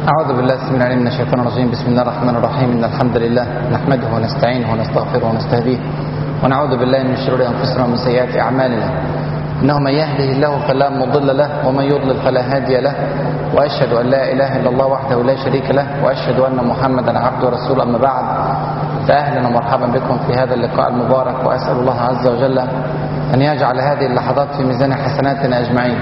أعوذ بالله السميع العليم من الشيطان الرجيم بسم الله الرحمن الرحيم إن الحمد لله نحمده ونستعينه ونستغفره ونستهديه ونعوذ بالله من شرور أنفسنا ومن سيئات أعمالنا إنه من يهده الله فلا مضل له ومن يضلل فلا هادي له وأشهد أن لا إله إلا الله وحده لا شريك له وأشهد أن محمدا عبده ورسوله أما بعد فأهلا ومرحبا بكم في هذا اللقاء المبارك وأسأل الله عز وجل أن يجعل هذه اللحظات في ميزان حسناتنا أجمعين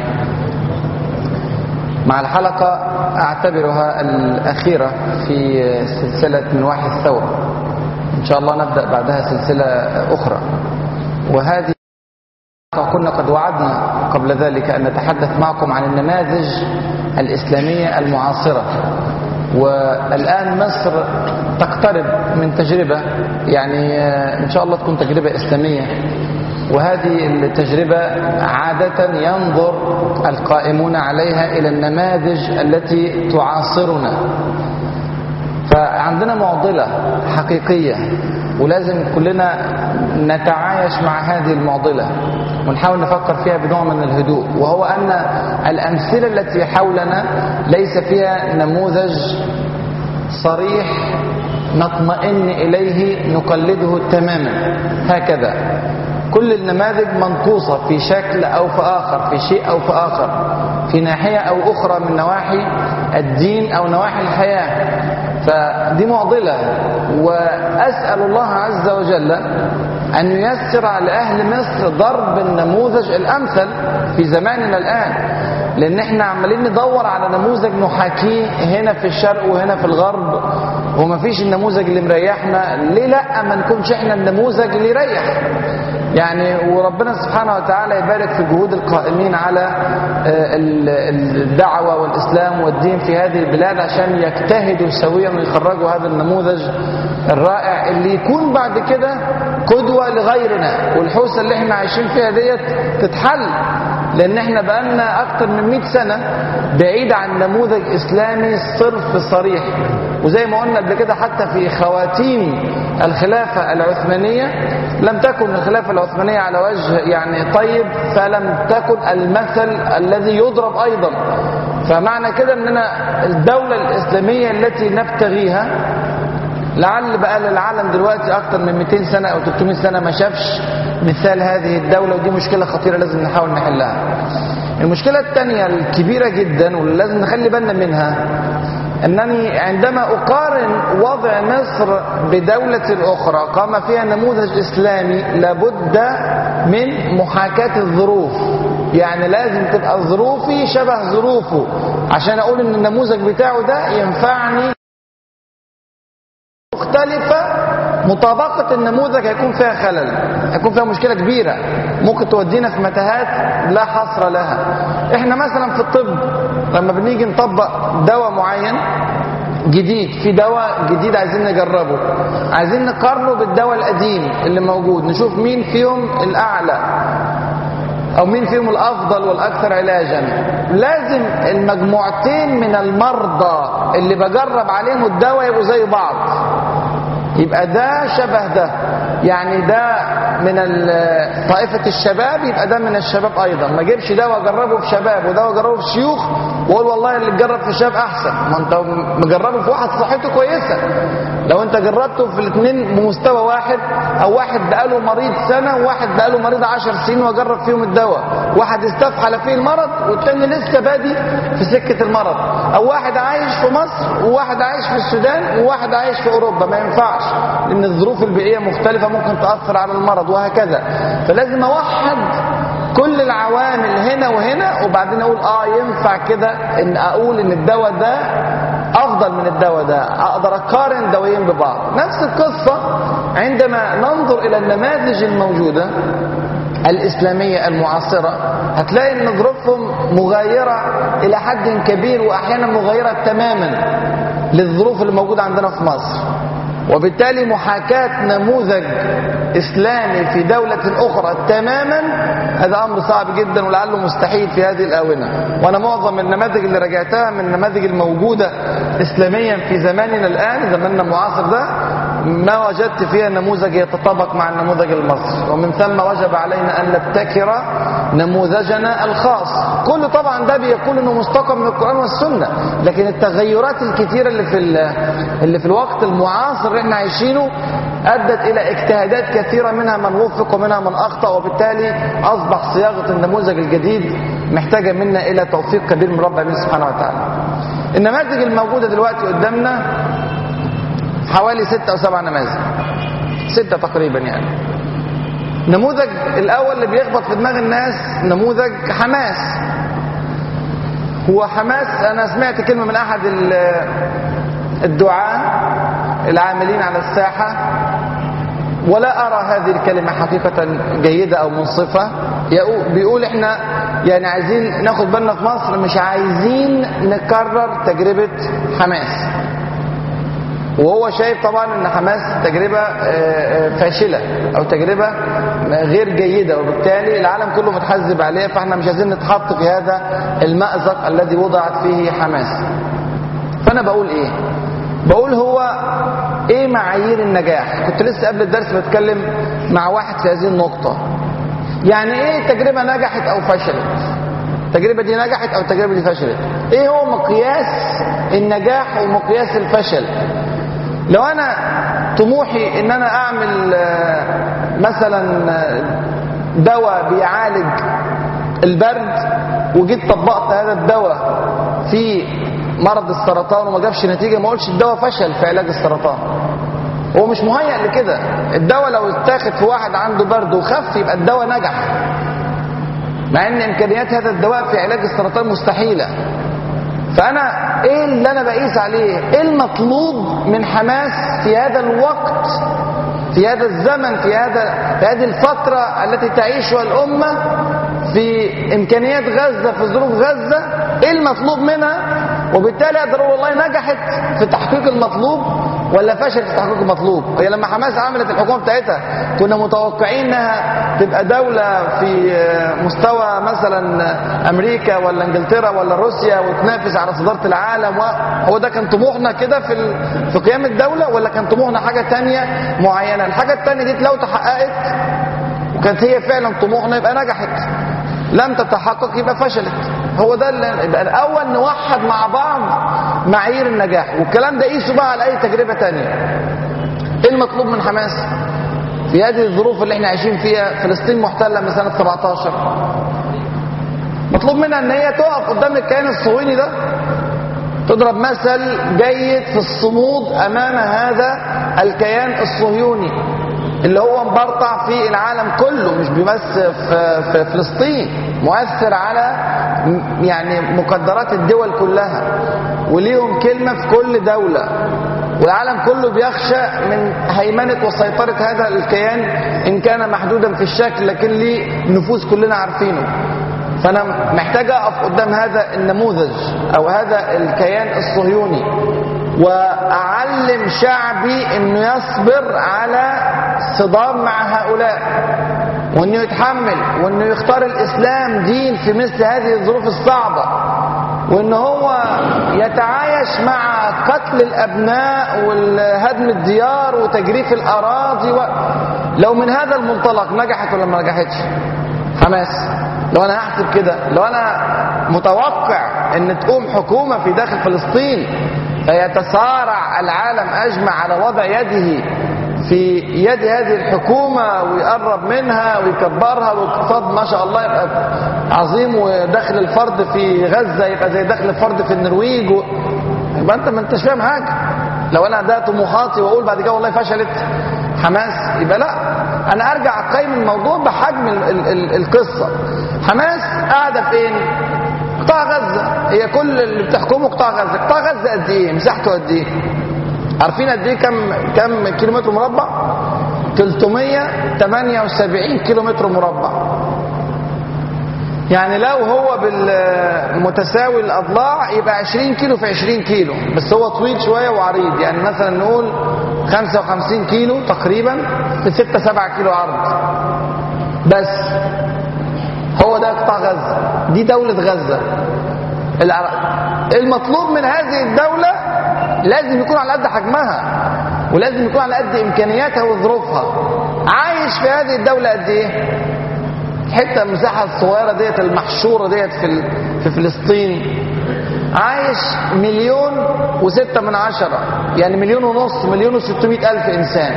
مع الحلقة أعتبرها الأخيرة في سلسلة من وحي الثورة إن شاء الله نبدأ بعدها سلسلة أخرى وهذه كنا قد وعدنا قبل ذلك أن نتحدث معكم عن النماذج الإسلامية المعاصرة والآن مصر تقترب من تجربة يعني إن شاء الله تكون تجربة إسلامية وهذه التجربة عادة ينظر القائمون عليها إلى النماذج التي تعاصرنا فعندنا معضلة حقيقية ولازم كلنا نتعايش مع هذه المعضلة ونحاول نفكر فيها بنوع من الهدوء وهو أن الأمثلة التي حولنا ليس فيها نموذج صريح نطمئن إليه نقلده تماما هكذا كل النماذج منقوصة في شكل أو في آخر في شيء أو في آخر في ناحية أو أخرى من نواحي الدين أو نواحي الحياة فدي معضلة وأسأل الله عز وجل أن ييسر على أهل مصر ضرب النموذج الأمثل في زماننا الآن لأن احنا عمالين ندور على نموذج نحاكيه هنا في الشرق وهنا في الغرب ومفيش النموذج اللي مريحنا ليه لا ما نكونش احنا النموذج اللي يريح يعني وربنا سبحانه وتعالى يبارك في جهود القائمين على الدعوة والإسلام والدين في هذه البلاد عشان يجتهدوا سويا ويخرجوا هذا النموذج الرائع اللي يكون بعد كده قدوة لغيرنا والحوسة اللي احنا عايشين فيها ديت تتحل لان احنا بقالنا اكتر من 100 سنة بعيد عن نموذج اسلامي صرف صريح وزي ما قلنا قبل كده حتى في خواتيم الخلافة العثمانية لم تكن الخلافة العثمانية على وجه يعني طيب فلم تكن المثل الذي يضرب ايضا فمعنى كده اننا الدولة الاسلامية التي نبتغيها لعل بقى للعالم دلوقتي اكتر من 200 سنة او 300 سنة ما شافش مثال هذه الدولة ودي مشكلة خطيرة لازم نحاول نحلها المشكلة الثانية الكبيرة جدا واللي لازم نخلي بالنا منها أنني عندما أقارن وضع مصر بدولة أخرى قام فيها نموذج إسلامي لابد من محاكاة الظروف يعني لازم تبقى ظروفي شبه ظروفه عشان أقول أن النموذج بتاعه ده ينفعني مختلفة مطابقة النموذج هيكون فيها خلل هيكون فيها مشكلة كبيرة ممكن تودينا في متاهات لا حصر لها احنا مثلا في الطب لما بنيجي نطبق دواء معين جديد في دواء جديد عايزين نجربه عايزين نقارنه بالدواء القديم اللي موجود نشوف مين فيهم الأعلى أو مين فيهم الأفضل والأكثر علاجا لازم المجموعتين من المرضى اللي بجرب عليهم الدواء يبقوا زي بعض يبقى ده شبه ده يعني ده من طائفة الشباب يبقى ده من الشباب أيضا ما جيبش ده وأجربه في شباب وده وأجربه في شيوخ وأقول والله اللي تجرب في شباب أحسن ما أنت مجربه في واحد صحته كويسة لو أنت جربته في الاثنين بمستوى واحد أو واحد بقاله مريض سنة وواحد بقاله مريض عشر سنين وجرب فيهم الدواء واحد استفحل فيه المرض والتاني لسه بادي في سكة المرض أو واحد عايش في مصر وواحد عايش في السودان وواحد عايش في أوروبا ما ينفعش لأن الظروف البيئية مختلفة ممكن تأثر على المرض وهكذا فلازم أوحد كل العوامل هنا وهنا وبعدين أقول آه ينفع كده إن أقول إن الدواء ده أفضل من الدواء ده أقدر أقارن دوايين ببعض نفس القصة عندما ننظر إلى النماذج الموجودة الإسلامية المعاصرة هتلاقي ان ظروفهم مغايرة إلى حد كبير وأحيانا مغايرة تماما للظروف اللي موجودة عندنا في مصر وبالتالي محاكاة نموذج إسلامي في دولة أخرى تماما هذا أمر صعب جدا ولعله مستحيل في هذه الآونة وأنا معظم النماذج اللي راجعتها من النماذج الموجودة إسلاميا في زماننا الآن زماننا المعاصر ده ما وجدت فيها نموذج يتطابق مع النموذج المصري ومن ثم وجب علينا أن نبتكر نموذجنا الخاص كل طبعا ده بيكون انه مستقى من القرآن والسنة لكن التغيرات الكتيرة اللي في اللي في الوقت المعاصر اللي احنا عايشينه أدت إلى اجتهادات كثيرة منها من وفق ومنها من أخطأ وبالتالي أصبح صياغة النموذج الجديد محتاجة منا إلى توفيق كبير من رب العالمين سبحانه وتعالى النماذج الموجودة دلوقتي قدامنا حوالي ستة أو سبعة نماذج ستة تقريبا يعني نموذج الأول اللي بيخبط في دماغ الناس نموذج حماس هو حماس أنا سمعت كلمة من أحد الدعاة العاملين على الساحة ولا أرى هذه الكلمة حقيقة جيدة أو منصفة بيقول احنا يعني عايزين ناخد بالنا في مصر مش عايزين نكرر تجربة حماس وهو شايف طبعا ان حماس تجربة فاشلة او تجربة غير جيدة وبالتالي العالم كله متحزب عليها فاحنا مش عايزين نتحط في هذا المأزق الذي وضعت فيه حماس فانا بقول ايه بقول هو ايه معايير النجاح كنت لسه قبل الدرس بتكلم مع واحد في هذه النقطة يعني ايه تجربة نجحت او فشلت التجربة دي نجحت او التجربة دي فشلت ايه هو مقياس النجاح ومقياس الفشل لو انا طموحي ان انا اعمل مثلا دواء بيعالج البرد وجيت طبقت هذا الدواء في مرض السرطان وما جابش نتيجه ما اقولش الدواء فشل في علاج السرطان هو مش مهيأ لكده الدواء لو اتاخد في واحد عنده برد وخف يبقى الدواء نجح مع ان امكانيات هذا الدواء في علاج السرطان مستحيله فانا ايه اللي انا بقيس عليه ايه المطلوب من حماس في هذا الوقت في هذا الزمن في هذا في هذه الفتره التي تعيشها الامه في امكانيات غزه في ظروف غزه ايه المطلوب منها وبالتالي اقدر اقول والله نجحت في تحقيق المطلوب ولا فشلت في تحقيق المطلوب هي لما حماس عملت الحكومه بتاعتها كنا متوقعين انها تبقى دوله في مستوى مثلا امريكا ولا انجلترا ولا روسيا وتنافس على صداره العالم هو ده كان طموحنا كده في في قيام الدوله ولا كان طموحنا حاجه تانية معينه الحاجه التانية دي لو تحققت وكانت هي فعلا طموحنا يبقى نجحت لم تتحقق يبقى فشلت هو ده اللي يبقى الاول نوحد مع بعض معايير النجاح والكلام ده قيسه بقى على اي تجربه تانية ايه المطلوب من حماس في هذه الظروف اللي احنا عايشين فيها فلسطين محتله من سنه 17 مطلوب منها ان هي تقف قدام الكيان الصهيوني ده تضرب مثل جيد في الصمود امام هذا الكيان الصهيوني اللي هو مبرطع في العالم كله مش بس في, في فلسطين مؤثر على يعني مقدرات الدول كلها وليهم كلمة في كل دولة والعالم كله بيخشى من هيمنة وسيطرة هذا الكيان إن كان محدودا في الشكل لكن ليه نفوذ كلنا عارفينه فأنا محتاج أقف قدام هذا النموذج أو هذا الكيان الصهيوني وأعلم شعبي إنه يصبر على صدام مع هؤلاء وانه يتحمل وانه يختار الاسلام دين في مثل هذه الظروف الصعبة وان هو يتعايش مع قتل الابناء وهدم الديار وتجريف الاراضي و... لو من هذا المنطلق نجحت ولا ما نجحتش حماس لو انا هحسب كده لو انا متوقع ان تقوم حكومة في داخل فلسطين فيتسارع العالم اجمع على وضع يده في يد هذه الحكومة ويقرب منها ويكبرها واقتصاد ما شاء الله يبقى عظيم ودخل الفرد في غزة يبقى زي دخل الفرد في النرويج و... يبقى انت ما انتش فاهم حاجة لو انا ده طموحاتي واقول بعد كده والله فشلت حماس يبقى لا انا ارجع اقيم الموضوع بحجم ال ال ال القصة حماس قاعدة فين قطاع غزة هي كل اللي بتحكمه قطاع غزة قطاع غزة قد ايه مساحته قد ايه عارفين قد ايه كم كم كيلومتر مربع 378 كيلومتر مربع يعني لو هو بالمتساوي الاضلاع يبقى 20 كيلو في 20 كيلو بس هو طويل شويه وعريض يعني مثلا نقول 55 كيلو تقريبا في 6 7 كيلو عرض بس هو ده قطاع غزه دي دوله غزه المطلوب من هذه الدوله لازم يكون على قد حجمها ولازم يكون على قد امكانياتها وظروفها عايش في هذه الدوله قد ايه الحته المساحه الصغيره ديت المحشوره ديت في ال- في فلسطين عايش مليون وستة من عشرة يعني مليون ونص مليون وستمائة ألف إنسان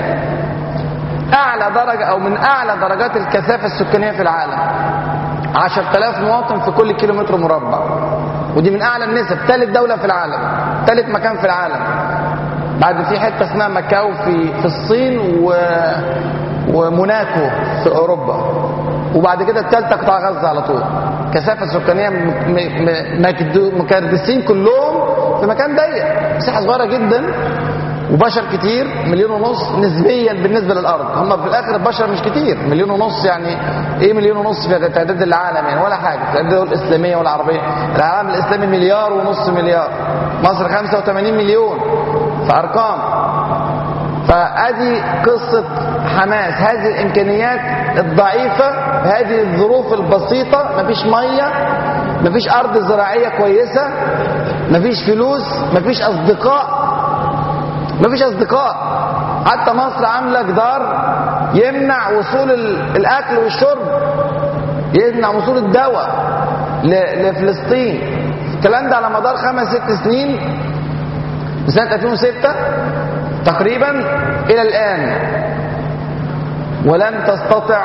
أعلى درجة أو من أعلى درجات الكثافة السكانية في العالم عشرة آلاف مواطن في كل كيلومتر مربع ودي من أعلى النسب ثالث دولة في العالم ثالث مكان في العالم بعد في حتة اسمها ماكاو في في الصين و... وموناكو في أوروبا وبعد كده الثالثة قطاع غزة على طول كثافة سكانية م... م... م... مكدو- مكردسين كلهم في مكان ضيق مساحة صغيرة جدا وبشر كتير مليون ونص نسبيا بالنسبه للارض هم في الاخر البشر مش كتير مليون ونص يعني ايه مليون ونص في تعداد العالم يعني ولا حاجه في تعداد الدول الاسلاميه والعربيه العالم الاسلامي مليار ونص مليار مصر 85 مليون في ارقام فادي قصه حماس هذه الامكانيات الضعيفه هذه الظروف البسيطه مفيش ميه مفيش ارض زراعيه كويسه مفيش فلوس مفيش اصدقاء مفيش اصدقاء حتى مصر عامله جدار يمنع وصول ال- الاكل والشرب يمنع وصول الدواء ل- لفلسطين الكلام ده على مدار خمس ست سنين من سنه 2006 تقريبا الى الان ولن تستطع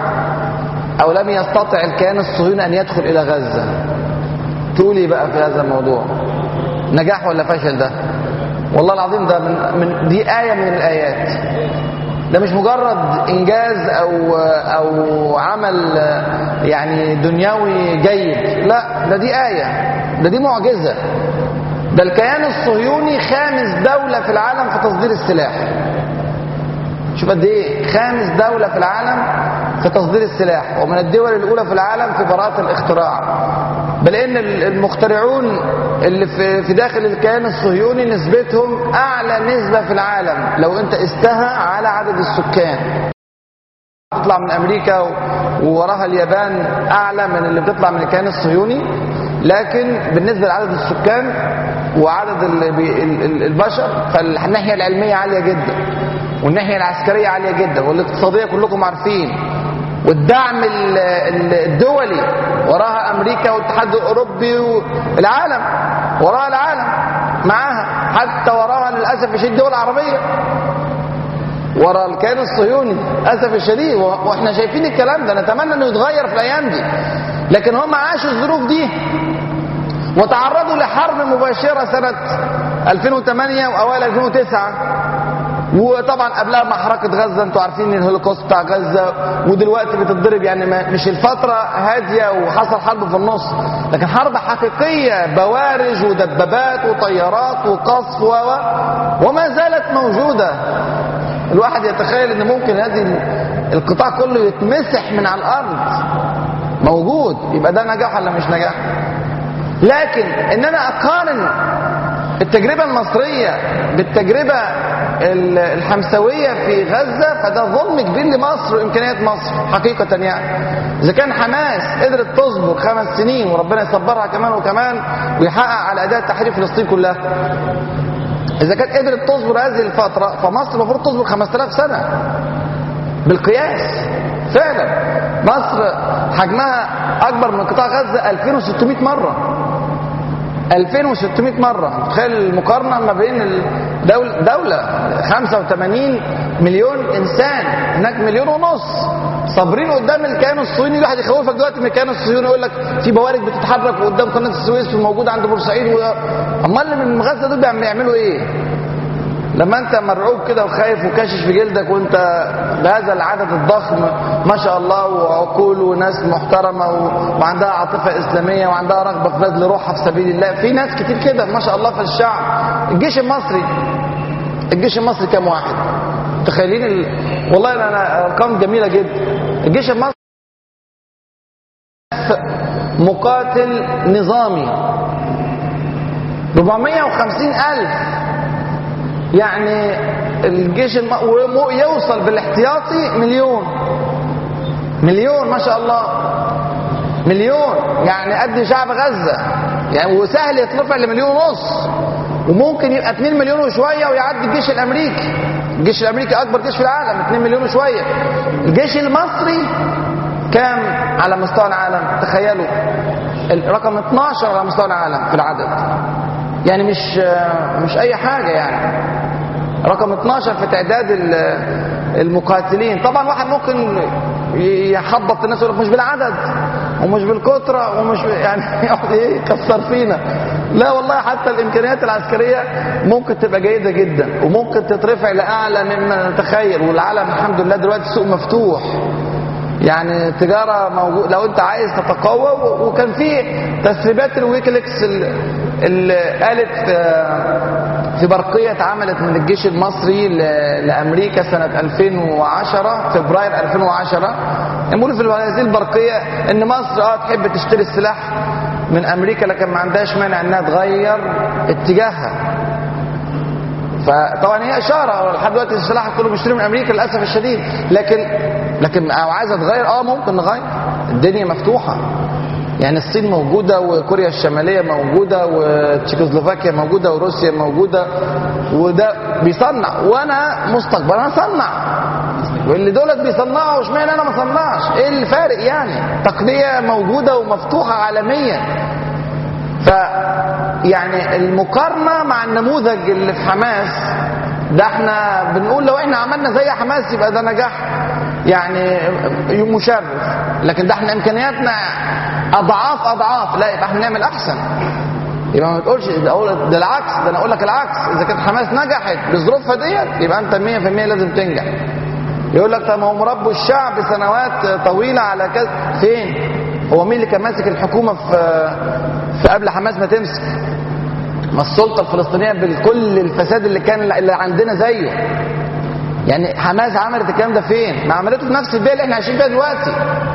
او لم يستطع الكيان الصهيوني ان يدخل الى غزه تقولي بقى في هذا الموضوع نجاح ولا فشل ده والله العظيم ده من, من دي آية من الآيات ده مش مجرد إنجاز أو أو عمل يعني دنيوي جيد لا ده دي آية ده دي معجزة ده الكيان الصهيوني خامس دولة في العالم في تصدير السلاح شوف قد ايه خامس دولة في العالم في تصدير السلاح ومن الدول الأولى في العالم في براءة الاختراع بل ان المخترعون اللي في في داخل الكيان الصهيوني نسبتهم اعلى نسبة في العالم لو انت استهى على عدد السكان بتطلع من امريكا و- ووراها اليابان اعلى من اللي بتطلع من الكيان الصهيوني لكن بالنسبه لعدد السكان وعدد ال- بي- ال- ال- البشر فالناحيه العلميه عاليه جدا والناحيه العسكريه عاليه جدا والاقتصاديه كلكم عارفين والدعم ال- ال- الدولي وراها امريكا والاتحاد الاوروبي والعالم وراها العالم معاها حتى وراها للاسف الشديد الدول العربيه ورا الكيان الصهيوني اسف الشديد و- واحنا شايفين الكلام ده نتمنى انه يتغير في الايام دي لكن هم عاشوا الظروف دي وتعرضوا لحرب مباشره سنه 2008 واوائل 2009 وطبعا قبلها محرقة غزة انتوا عارفين الهولوكوست بتاع غزة ودلوقتي بتتضرب يعني ما مش الفترة هادية وحصل حرب في النص لكن حرب حقيقية بوارج ودبابات وطيارات وقصف و و- وما زالت موجودة الواحد يتخيل ان ممكن هذه ال- القطاع كله يتمسح من على الارض موجود يبقى ده نجاح ولا مش نجاح لكن ان انا اقارن التجربة المصرية بالتجربة ال- الحمسوية في غزة فده ظلم كبير لمصر وإمكانيات مصر حقيقة يعني إذا كان حماس قدرت تصبر خمس سنين وربنا يصبرها كمان وكمان ويحقق على أداء تحرير فلسطين كلها إذا كانت قدرت تصبر هذه الفترة فمصر المفروض تصبر 5000 سنة بالقياس فعلا مصر حجمها أكبر من قطاع غزة 2600 مرة 2600 مرة تخيل المقارنة ما بين الدولة دولة 85 مليون إنسان هناك مليون ونص صابرين قدام الكيان الصهيوني الواحد يخوفك دلوقتي من الكيان الصهيوني يقول لك في بوارج بتتحرك قدام قناة السويس وموجودة عند بورسعيد و... أمال اللي من غزة دول بيعملوا إيه؟ لما انت مرعوب كده وخايف وكاشش في جلدك وانت بهذا العدد الضخم ما شاء الله وعقول وناس محترمه و... وعندها عاطفه اسلاميه وعندها رغبه في بذل روحها في سبيل الله في ناس كتير كده ما شاء الله في الشعب الجيش المصري الجيش المصري كام واحد تخيلين ال... والله انا ارقام جميله جدا الجيش المصري مقاتل نظامي 450 ألف يعني الجيش الم... ومو- يوصل بالاحتياطي مليون مليون ما شاء الله مليون يعني قد شعب غزة يعني وسهل يترفع لمليون ونص وممكن يبقى 2 مليون وشوية ويعدي الجيش الأمريكي الجيش الامريكي اكبر جيش في العالم 2 مليون وشويه الجيش المصري كام على مستوى العالم تخيلوا الرقم 12 على مستوى العالم في العدد يعني مش مش اي حاجه يعني رقم 12 في تعداد ال- المقاتلين طبعا واحد ممكن يحبط الناس يقول لك مش بالعدد ومش بالكترة ومش ب- يعني يقعد ايه يكسر فينا لا والله حتى الامكانيات العسكريه ممكن تبقى جيده جدا وممكن تترفع لاعلى مما نتخيل والعالم الحمد لله دلوقتي السوق مفتوح يعني تجارة موجود لو انت عايز تتقوى و- وكان في تسريبات الويكيليكس ال- اللي قالت آه، في برقية اتعملت من الجيش المصري ل- لأمريكا سنة 2010 فبراير 2010 يقولوا في هذه البرقية ان مصر اه تحب تشتري السلاح من امريكا لكن ما عندهاش مانع انها تغير اتجاهها فطبعا هي اشاره لحد دلوقتي السلاح كله بيشتري من امريكا للاسف الشديد لكن لكن او عايزه تغير اه ممكن نغير الدنيا مفتوحه يعني الصين موجوده وكوريا الشماليه موجوده وتشيكوسلوفاكيا موجوده وروسيا موجوده وده بيصنع وانا مستقبلا اصنع واللي دولت بيصنعوا اشمعنى انا ما اصنعش ايه الفارق يعني تقنيه موجوده ومفتوحه عالميا ف يعني المقارنة مع النموذج اللي في حماس ده احنا بنقول لو احنا عملنا زي حماس يبقى ده نجاح يعني مشرف لكن ده احنا امكانياتنا اضعاف اضعاف لا يبقى احنا نعمل احسن يبقى ما تقولش ده أقول- ده العكس ده انا اقول لك العكس اذا كانت حماس نجحت بظروفها ديت يبقى انت 100% لازم تنجح يقول لك طب ما هو مربوا الشعب سنوات طويله على كذا فين هو مين اللي كان ماسك الحكومه في في قبل حماس ما تمسك ما السلطه الفلسطينيه بالكل الفساد اللي كان اللي عندنا زيه يعني حماس عملت الكلام ده فين ما عملته في نفس البيئه اللي احنا عايشين فيها دلوقتي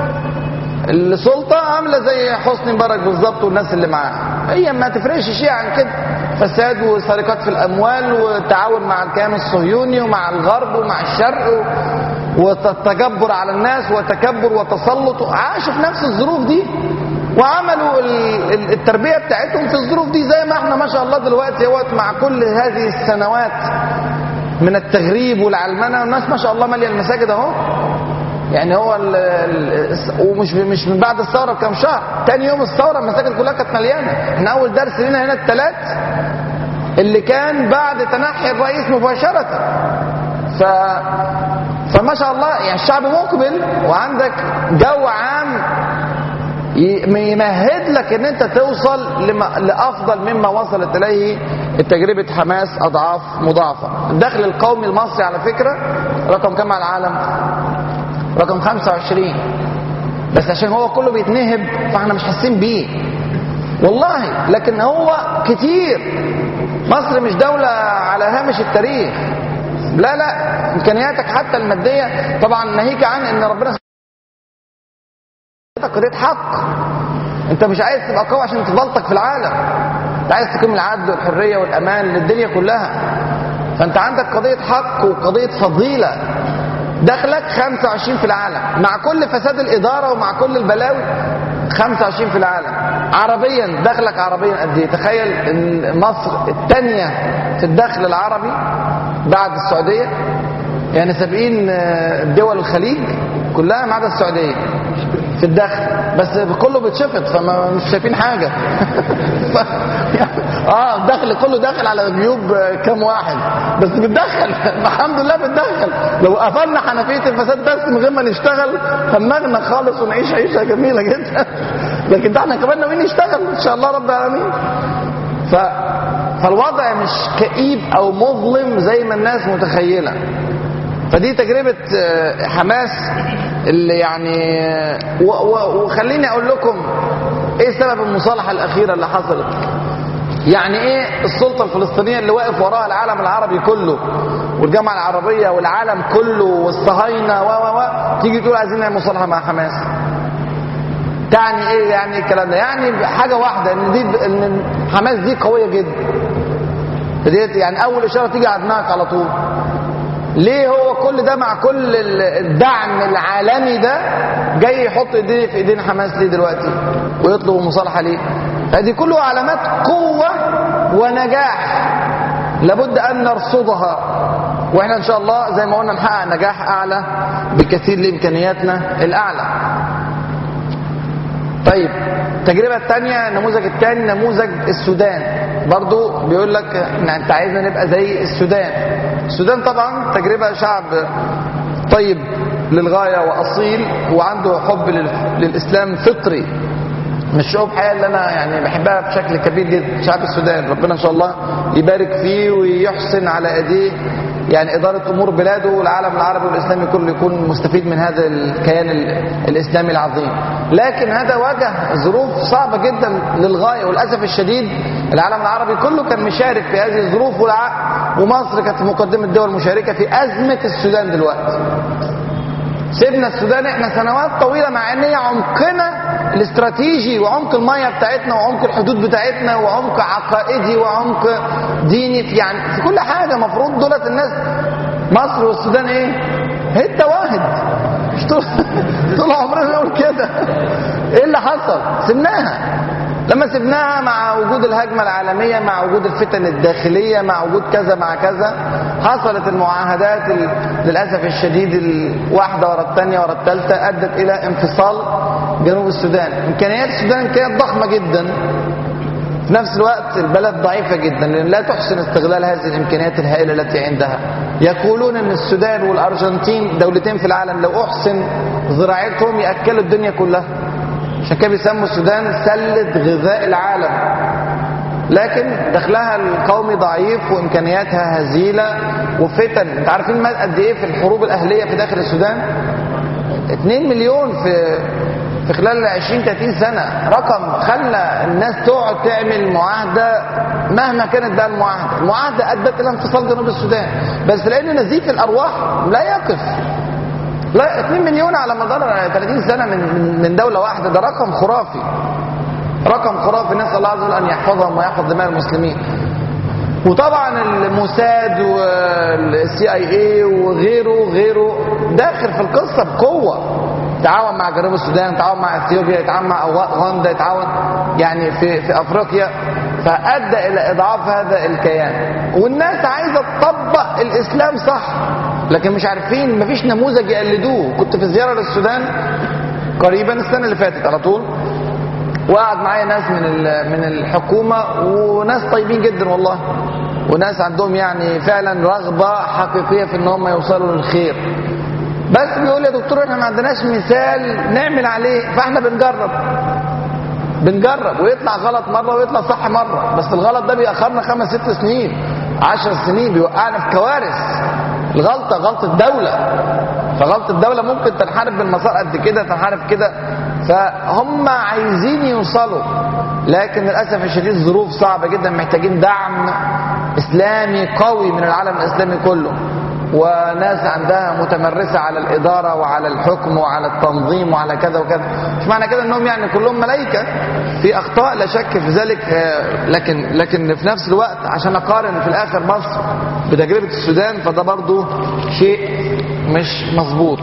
السلطة عاملة زي حسني مبارك بالظبط والناس اللي معاه هي ما تفرقش شيء عن كده فساد وسرقات في الأموال والتعاون مع الكيان الصهيوني ومع الغرب ومع الشرق و- والتجبر على الناس وتكبر وتسلط عاشوا في نفس الظروف دي وعملوا ال- ال- التربية بتاعتهم في الظروف دي زي ما احنا ما شاء الله دلوقتي اهوت مع كل هذه السنوات من التغريب والعلمنة والناس ما شاء الله مالية المساجد اهو يعني هو ال ال ومش مش من بعد الثوره بكام شهر تاني يوم الثوره المساجد كلها كانت مليانه احنا اول درس لنا هنا الثلاث اللي كان بعد تنحي الرئيس مباشره ف فما شاء الله يعني الشعب مقبل وعندك جو عام ي- يمهد لك ان انت توصل لما لافضل مما وصلت اليه تجربه حماس اضعاف مضاعفه الدخل القومي المصري على فكره رقم كام على العالم رقم 25 بس عشان هو كله بيتنهب فاحنا مش حاسين بيه والله لكن هو كتير مصر مش دولة على هامش التاريخ لا لا امكانياتك حتى المادية طبعا ناهيك عن ان ربنا قضية حق انت مش عايز تبقى قوي عشان تبلطك في العالم انت عايز تقيم العدل والحرية والامان للدنيا كلها فانت عندك قضية حق وقضية فضيلة دخلك 25 في العالم مع كل فساد الإدارة ومع كل البلاوي 25 في العالم عربيا دخلك عربيا قد ايه تخيل ان مصر الثانية في الدخل العربي بعد السعودية يعني سابقين آه، دول الخليج كلها ما عدا السعودية في الدخل بس كله بيتشفط فما مش شايفين حاجة ف... اه الدخل كله داخل على جيوب آه، كام واحد بس بتدخل الحمد لله بتدخل لو قفلنا حنفية الفساد بس من غير ما نشتغل هنغنى خالص ونعيش عيشة جميلة جدا لكن ده احنا كمان ناويين نشتغل ان شاء الله رب العالمين ف... فالوضع مش كئيب او مظلم زي ما الناس متخيله فدي تجربة آه، حماس اللي يعني آه، و- و- وخليني اقول لكم ايه سبب المصالحة الاخيرة اللي حصلت يعني ايه السلطة الفلسطينية اللي واقف وراها العالم العربي كله والجامعة العربية والعالم كله والصهاينة و و و تيجي تقول عايزين نعمل مصالحة مع حماس تعني ايه يعني الكلام ده يعني حاجة واحدة ان دي ان حماس دي قوية جدا ديت يعني اول اشارة تيجي على دماغك على طول ليه هو كل ده مع كل ال- الدعم العالمي ده جاي يحط ايديه في ايدين حماس ليه دلوقتي ويطلب المصالحه ليه هذه كلها علامات قوه ونجاح لابد ان نرصدها واحنا ان شاء الله زي ما قلنا نحقق نجاح اعلى بكثير لامكانياتنا الاعلى طيب التجربة الثانية النموذج الثاني نموذج السودان برضو بيقول لك إن انت عايزنا نبقى زي السودان السودان طبعا تجربة شعب طيب للغاية وأصيل وعنده حب لل- للإسلام فطري من الشعوب حقيقة اللي أنا يعني بحبها بشكل كبير جدا شعب السودان ربنا إن شاء الله يبارك فيه ويحسن على أيديه يعني إدارة أمور بلاده والعالم العربي والإسلامي كله يكون مستفيد من هذا الكيان ال- الإسلامي العظيم لكن هذا واجه ظروف صعبة جدا للغاية وللأسف الشديد العالم العربي كله كان مشارك في هذه الظروف والع... ومصر كانت في مقدمة دول مشاركة في أزمة السودان دلوقتي سيبنا السودان احنا سنوات طويله مع ان هي عمقنا الاستراتيجي وعمق الميه بتاعتنا وعمق الحدود بتاعتنا وعمق عقائدي وعمق ديني في يعني في كل حاجه المفروض دولت الناس مصر والسودان ايه؟ حته واحد مش طول طول عمرنا نقول كده ايه اللي حصل؟ سبناها لما سبناها مع وجود الهجمة العالمية مع وجود الفتن الداخلية مع وجود كذا مع كذا حصلت المعاهدات ال- للأسف الشديد الواحدة ورا الثانية ورا الثالثة أدت إلى انفصال جنوب السودان إمكانيات السودان كانت ضخمة جدا في نفس الوقت البلد ضعيفة جدا لأن لا تحسن استغلال هذه الإمكانيات الهائلة التي عندها يقولون أن السودان والأرجنتين دولتين في العالم لو أحسن زراعتهم يأكلوا الدنيا كلها عشان كده بيسموا السودان سلة غذاء العالم لكن دخلها القومي ضعيف وامكانياتها هزيله وفتن انت عارفين ما- قد ايه في الحروب الاهليه في داخل السودان 2 مليون في في خلال 20 30 سنه رقم خلى الناس تقعد تعمل معاهده مهما كانت بقى المعاهده المعاهده ادت الى انفصال جنوب السودان بس لان نزيف الارواح لا يقف لا 2 مليون على مدار 30 سنه من من- من دوله واحده ده رقم خرافي رقم خرافي نسال الله عز وجل ان يحفظهم ويحفظ دماء المسلمين وطبعا الموساد والسي اي اي وغيره غيره داخل في القصه بقوه تعاون مع جنوب السودان تعاون مع اثيوبيا يتعاون مع اوغندا يتعاون يعني في في افريقيا فادى الى اضعاف هذا الكيان والناس عايزه تطبق الاسلام صح لكن مش عارفين مفيش نموذج يقلدوه كنت في زياره للسودان قريبا السنه اللي فاتت على طول وقعد معايا ناس من ال- من الحكومه وناس طيبين جدا والله وناس عندهم يعني فعلا رغبه حقيقيه في ان هم يوصلوا للخير بس بيقول يا دكتور احنا ما عندناش مثال نعمل عليه فاحنا بنجرب بنجرب ويطلع غلط مره ويطلع صح مره بس الغلط ده بيأخرنا خمس ست سنين عشر سنين بيوقعنا في كوارث الغلطه غلطه دوله فغلطه الدوله ممكن تنحرف بالمسار قد كده تنحرف كده فهم عايزين يوصلوا لكن للاسف الشديد ظروف صعبه جدا محتاجين دعم اسلامي قوي من العالم الاسلامي كله وناس عندها متمرسة على الإدارة وعلى الحكم وعلى التنظيم وعلى كذا وكذا مش معنى كده أنهم يعني كلهم ملائكة في أخطاء لا شك في ذلك آه، لكن لكن في نفس الوقت عشان أقارن في الآخر مصر بتجربة السودان فده برضو شيء مش مظبوط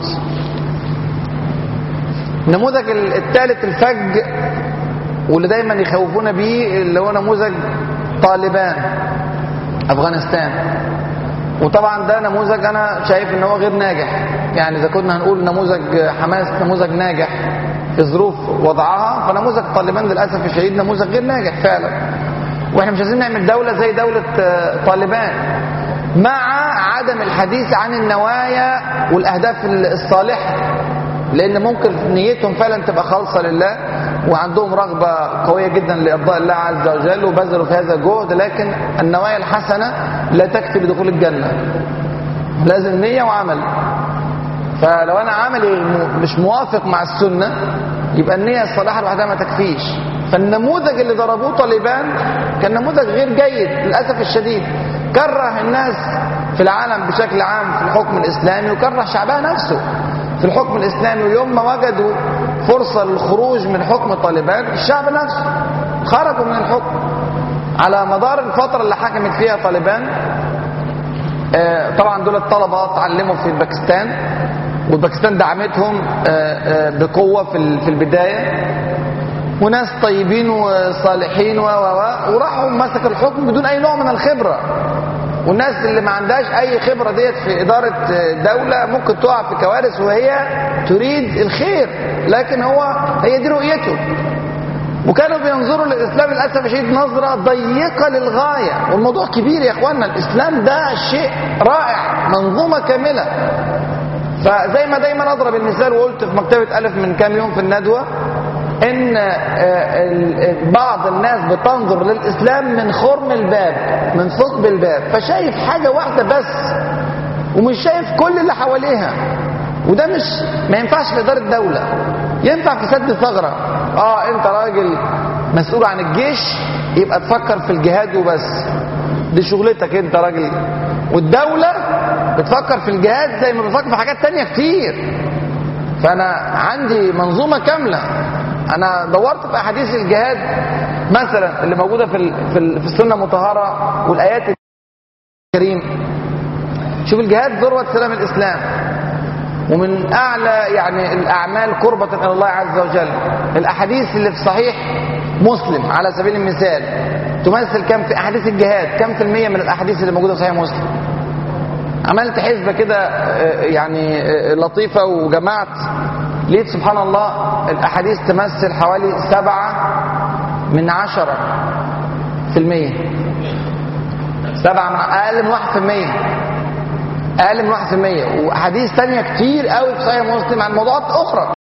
النموذج الثالث الفج واللي دايما يخوفونا بيه اللي هو نموذج طالبان افغانستان وطبعا ده نموذج انا شايف ان هو غير ناجح يعني اذا كنا هنقول نموذج حماس نموذج ناجح في ظروف وضعها فنموذج طالبان للاسف الشديد نموذج غير ناجح فعلا واحنا مش عايزين نعمل دوله زي دوله آه، طالبان مع عدم الحديث عن النوايا والاهداف الصالحه لان ممكن نيتهم فعلا تبقى خالصه لله وعندهم رغبه قويه جدا لارضاء الله عز وجل وبذلوا في هذا الجهد لكن النوايا الحسنه لا تكفي لدخول الجنه لازم نيه وعمل فلو انا عملي م- مش موافق مع السنه يبقى النيه الصالحه لوحدها ما تكفيش فالنموذج اللي ضربوه طالبان كان نموذج غير جيد للاسف الشديد كره الناس في العالم بشكل عام في الحكم الاسلامي وكره شعبها نفسه في الحكم الاسلامي ويوم ما وجدوا فرصه للخروج من حكم طالبان الشعب نفسه خرجوا من الحكم على مدار الفتره اللي حكمت فيها طالبان آه، طبعا دول الطلبه اتعلموا في باكستان وباكستان دعمتهم آه، آه، بقوه في ال- في البدايه وناس طيبين وصالحين و و و وراحوا مسكوا الحكم بدون اي نوع من الخبره والناس اللي ما عندهاش اي خبره ديت في اداره دوله ممكن تقع في كوارث وهي تريد الخير لكن هو هي دي رؤيته وكانوا بينظروا للاسلام للاسف الشديد نظره ضيقه للغايه والموضوع كبير يا اخوانا الاسلام ده شيء رائع منظومه كامله فزي ما دايما اضرب المثال وقلت في مكتبه الف من كام يوم في الندوه ان بعض الناس بتنظر للاسلام من خرم الباب من ثقب الباب فشايف حاجه واحده بس ومش شايف كل اللي حواليها وده مش ما ينفعش في اداره دوله ينفع في سد ثغره اه انت راجل مسؤول عن الجيش يبقى تفكر في الجهاد وبس دي شغلتك انت راجل والدوله بتفكر في الجهاد زي ما بتفكر في حاجات تانية كتير فانا عندي منظومه كامله انا دورت في احاديث الجهاد مثلا اللي موجوده في في السنه المطهره والايات الكريم شوف الجهاد ذروه سلام الاسلام ومن اعلى يعني الاعمال قربة الى الله عز وجل الاحاديث اللي في صحيح مسلم على سبيل المثال تمثل كم في احاديث الجهاد كم في المية من الاحاديث اللي موجودة في صحيح مسلم عملت حسبة كده يعني لطيفة وجمعت لقيت سبحان الله الاحاديث تمثل حوالي سبعة من عشرة في المية سبعة من اقل من واحد في المية اقل من واحد في المية واحاديث تانية كتير قوي في صحيح مسلم عن موضوعات اخرى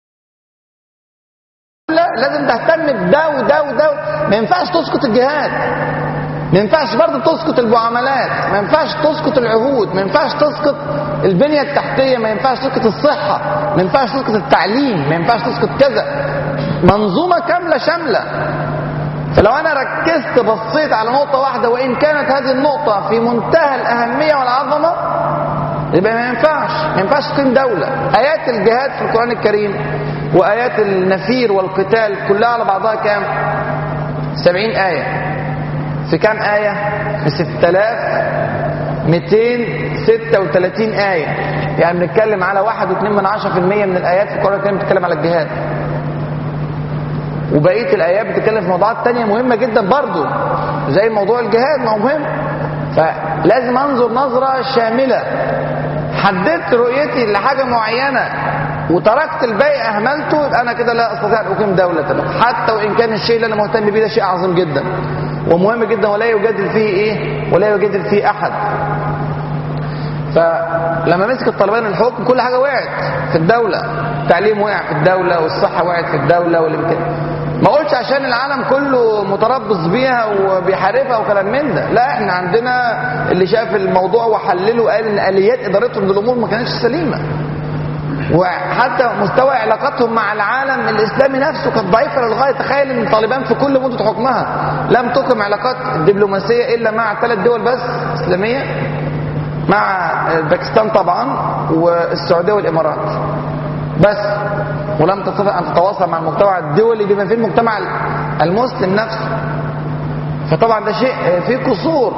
لا لازم تهتم بده وده وده ما ينفعش تسقط الجهاد ما ينفعش برضه تسقط المعاملات ما ينفعش تسقط العهود ما ينفعش تسقط البنية التحتية ما ينفعش تسقط الصحة ما ينفعش تسقط التعليم ما ينفعش تسقط كذا منظومة كاملة شاملة فلو انا ركزت بصيت على نقطة واحدة وان كانت هذه النقطة في منتهى الاهمية والعظمة يبقى ما ينفعش ما ينفعش تقيم دولة ايات الجهاد في القرآن الكريم وايات النفير والقتال كلها على بعضها كام سبعين آية في كام آية في 6236 آية يعني بنتكلم على واحد واتنين من عشرة في المية من الآيات في القرآن الكريم بتتكلم على الجهاد وبقية الآيات بتتكلم في موضوعات تانية مهمة جدا برضو زي موضوع الجهاد ما هو مهم فلازم أنظر نظرة شاملة حددت رؤيتي لحاجة معينة وتركت الباقي أهملته يبقى أنا كده لا أستطيع أن أقيم دولة حتى وإن كان الشيء اللي أنا مهتم بيه ده شيء عظيم جدا ومهم جدا ولا يجادل فيه ايه ولا يجادل فيه احد فلما مسك الطالبان الحكم كل حاجه وقعت في الدوله التعليم وقع في الدوله والصحه وقعت في الدوله والامكان ما قلتش عشان العالم كله متربص بيها وبيحاربها وكلام من ده لا احنا عندنا اللي شاف الموضوع وحلله قال ان اليات ادارتهم للامور ما كانتش سليمه وحتى مستوى علاقاتهم مع العالم الاسلامي نفسه كانت ضعيفه للغايه تخيل ان طالبان في كل مده حكمها لم تقم علاقات دبلوماسيه الا مع ثلاث دول بس اسلاميه مع باكستان طبعا والسعوديه والامارات بس ولم تستطع ان تتواصل مع المجتمع الدولي بما فيه المجتمع المسلم نفسه فطبعا ده شيء فيه قصور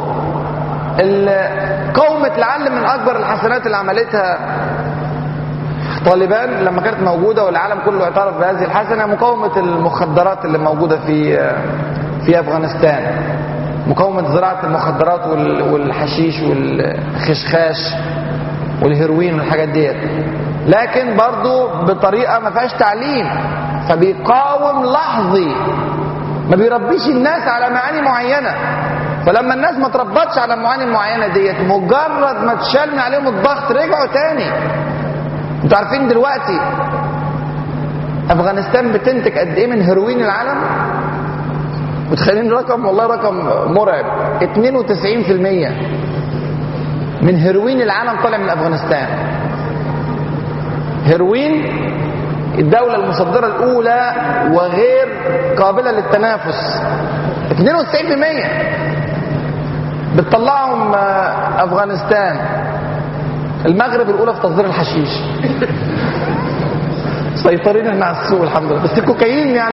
قومة لعل من اكبر الحسنات اللي عملتها طالبان لما كانت موجودة والعالم كله اعترف بهذه الحسنة مقاومة المخدرات اللي موجودة في في أفغانستان مقاومة زراعة المخدرات والحشيش والخشخاش والهيروين والحاجات ديت لكن برضو بطريقة ما فيهاش تعليم فبيقاوم لحظي ما بيربيش الناس على معاني معينة فلما الناس ما تربطش على المعاني المعينة ديت مجرد ما تشال من عليهم الضغط رجعوا تاني انتوا عارفين دلوقتي افغانستان بتنتج قد ايه من هيروين العالم متخيلين رقم والله رقم مرعب 92% من هيروين العالم طالع من افغانستان هيروين الدولة المصدرة الأولى وغير قابلة للتنافس 92% بتطلعهم أفغانستان المغرب الأولى في تصدير الحشيش سيطرين احنا على السوق الحمد لله بس الكوكايين يعني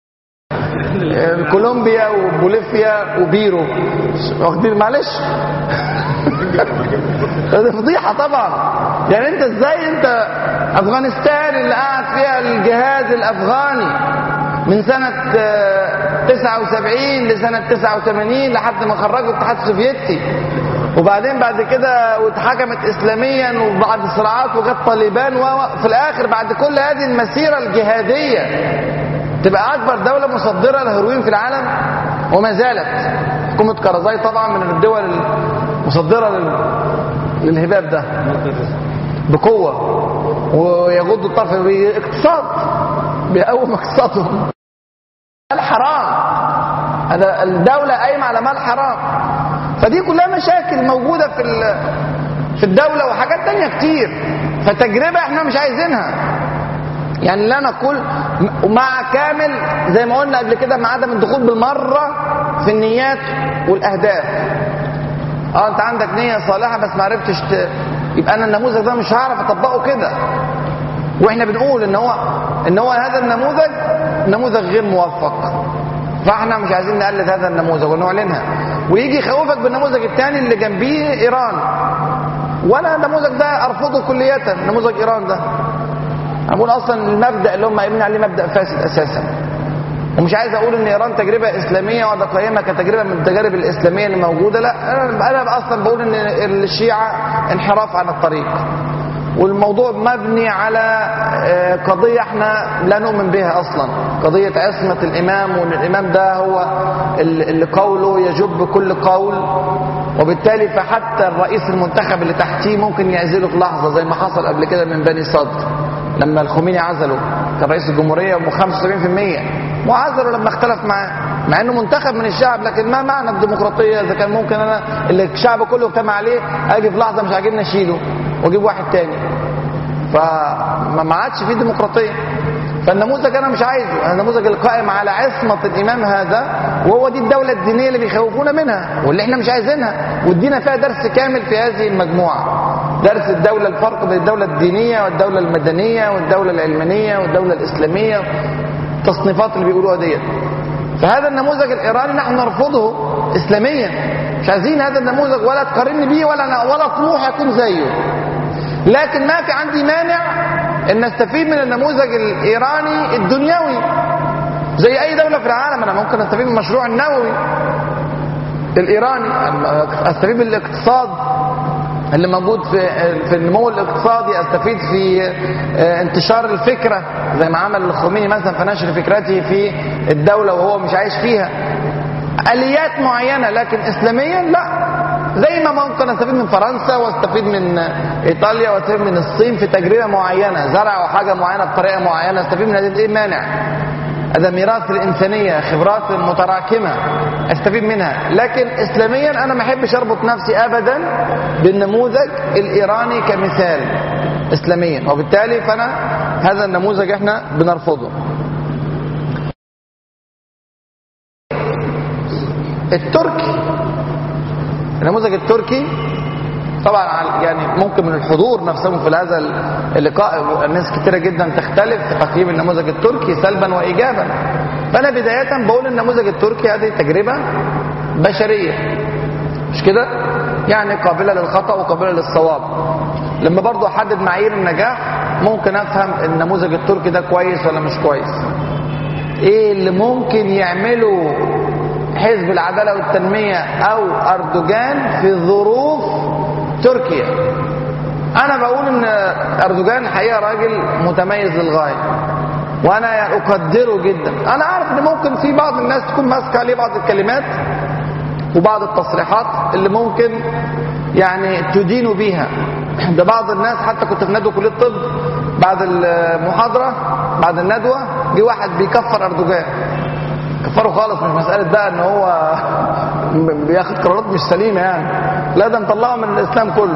كولومبيا وبوليفيا وبيرو واخدين معلش ده فضيحة طبعا يعني انت ازاي انت افغانستان اللي قاعد فيها الجهاز الافغاني من سنة 79 لسنة 89 لحد ما خرجوا الاتحاد السوفيتي وبعدين بعد كده واتحكمت اسلاميا وبعد صراعات وجت طالبان وفي الاخر بعد كل هذه المسيره الجهاديه تبقى اكبر دوله مصدره للهيروين في العالم وما زالت حكومه كرزاي طبعا من الدول المصدره لل- للهباب ده بقوه ويغض الطرف باقتصاد بيقوم اقتصادهم مال حرام هذا الدولة قايمة على مال حرام فدي كلها مشاكل موجودة في ال- في الدولة وحاجات تانية كتير فتجربة احنا مش عايزينها يعني لا نقول م- مع كامل زي ما قلنا قبل كده مع عدم الدخول بالمرة في النيات والأهداف اه انت عندك نية صالحة بس ما عرفتش ت... يبقى انا النموذج ده مش هعرف اطبقه كده واحنا بنقول ان هو ان هو هذا النموذج نموذج غير موفق فاحنا مش عايزين نقلد هذا النموذج ونعلنها ويجي يخوفك بالنموذج الثاني اللي جنبيه ايران وانا النموذج ده ارفضه كلية نموذج ايران ده انا بقول اصلا المبدا اللي هم قايمين عليه مبدا فاسد اساسا ومش عايز اقول ان ايران تجربه اسلاميه واقعد اقيمها كتجربه من التجارب الاسلاميه اللي موجوده لا انا انا اصلا بقول ان الشيعه انحراف عن الطريق والموضوع مبني على آه، قضية احنا لا نؤمن بها اصلا قضية عصمة الامام وان الامام ده هو ال- اللي قوله يجب كل قول وبالتالي فحتى الرئيس المنتخب اللي تحتيه ممكن يعزله في لحظة زي ما حصل قبل كده من بني صدر لما الخميني عزله كان رئيس الجمهورية ب 75% وعزله لما اختلف معاه مع انه منتخب من الشعب لكن ما معنى الديمقراطية اذا كان ممكن انا اللي الشعب كله اجتمع عليه اجي في لحظة مش عاجبني اشيله واجيب واحد تاني فما ما عادش فيه ديمقراطيه فالنموذج انا مش عايزه النموذج القائم على عصمه الامام هذا وهو دي الدوله الدينيه اللي بيخوفونا منها واللي احنا مش عايزينها وادينا فيها درس كامل في هذه المجموعه درس الدوله الفرق بين الدوله الدينيه والدوله المدنيه والدوله العلمانيه والدوله الاسلاميه التصنيفات اللي بيقولوها ديت فهذا النموذج الايراني نحن نرفضه اسلاميا مش عايزين هذا النموذج ولا تقارني بيه ولا ولا طموح يكون زيه لكن ما في عندي مانع ان استفيد من النموذج الايراني الدنيوي زي اي دوله في العالم انا ممكن استفيد من المشروع النووي الايراني استفيد من الاقتصاد اللي موجود في في النمو الاقتصادي استفيد في آه، انتشار الفكره زي ما عمل الخميني مثلا في نشر فكرته في الدوله وهو مش عايش فيها اليات معينه لكن اسلاميا لا زي ما ممكن استفيد من فرنسا واستفيد من ايطاليا واستفيد من الصين في تجربه معينه زرعوا حاجه معينه بطريقه معينه استفيد من هذه ايه مانع هذا ميراث الانسانيه خبرات متراكمه استفيد منها لكن اسلاميا انا ما احبش اربط نفسي ابدا بالنموذج الايراني كمثال اسلاميا وبالتالي فانا هذا النموذج احنا بنرفضه التركي النموذج التركي طبعا على- يعني ممكن من الحضور نفسهم في هذا اللقاء الناس كتيرة جدا تختلف في تقييم النموذج التركي سلبا وايجابا فانا بداية بقول النموذج التركي هذه تجربة بشرية مش كده يعني قابلة للخطأ وقابلة للصواب لما برضو احدد معايير النجاح ممكن افهم النموذج التركي ده كويس ولا مش كويس ايه اللي ممكن يعمله حزب العدالة والتنمية او اردوغان في ظروف تركيا انا بقول ان اردوغان حقيقة راجل متميز للغاية وانا يعني اقدره جدا انا عارف ان ممكن في بعض الناس تكون ماسكة عليه بعض الكلمات وبعض التصريحات اللي ممكن يعني تدين بيها ده بعض الناس حتى كنت في ندوه كليه الطب بعد المحاضره بعد الندوه جه واحد بيكفر اردوغان كفره خالص مش مساله بقى ان هو بياخد قرارات مش سليمه يعني لا ده مطلعه من الاسلام كله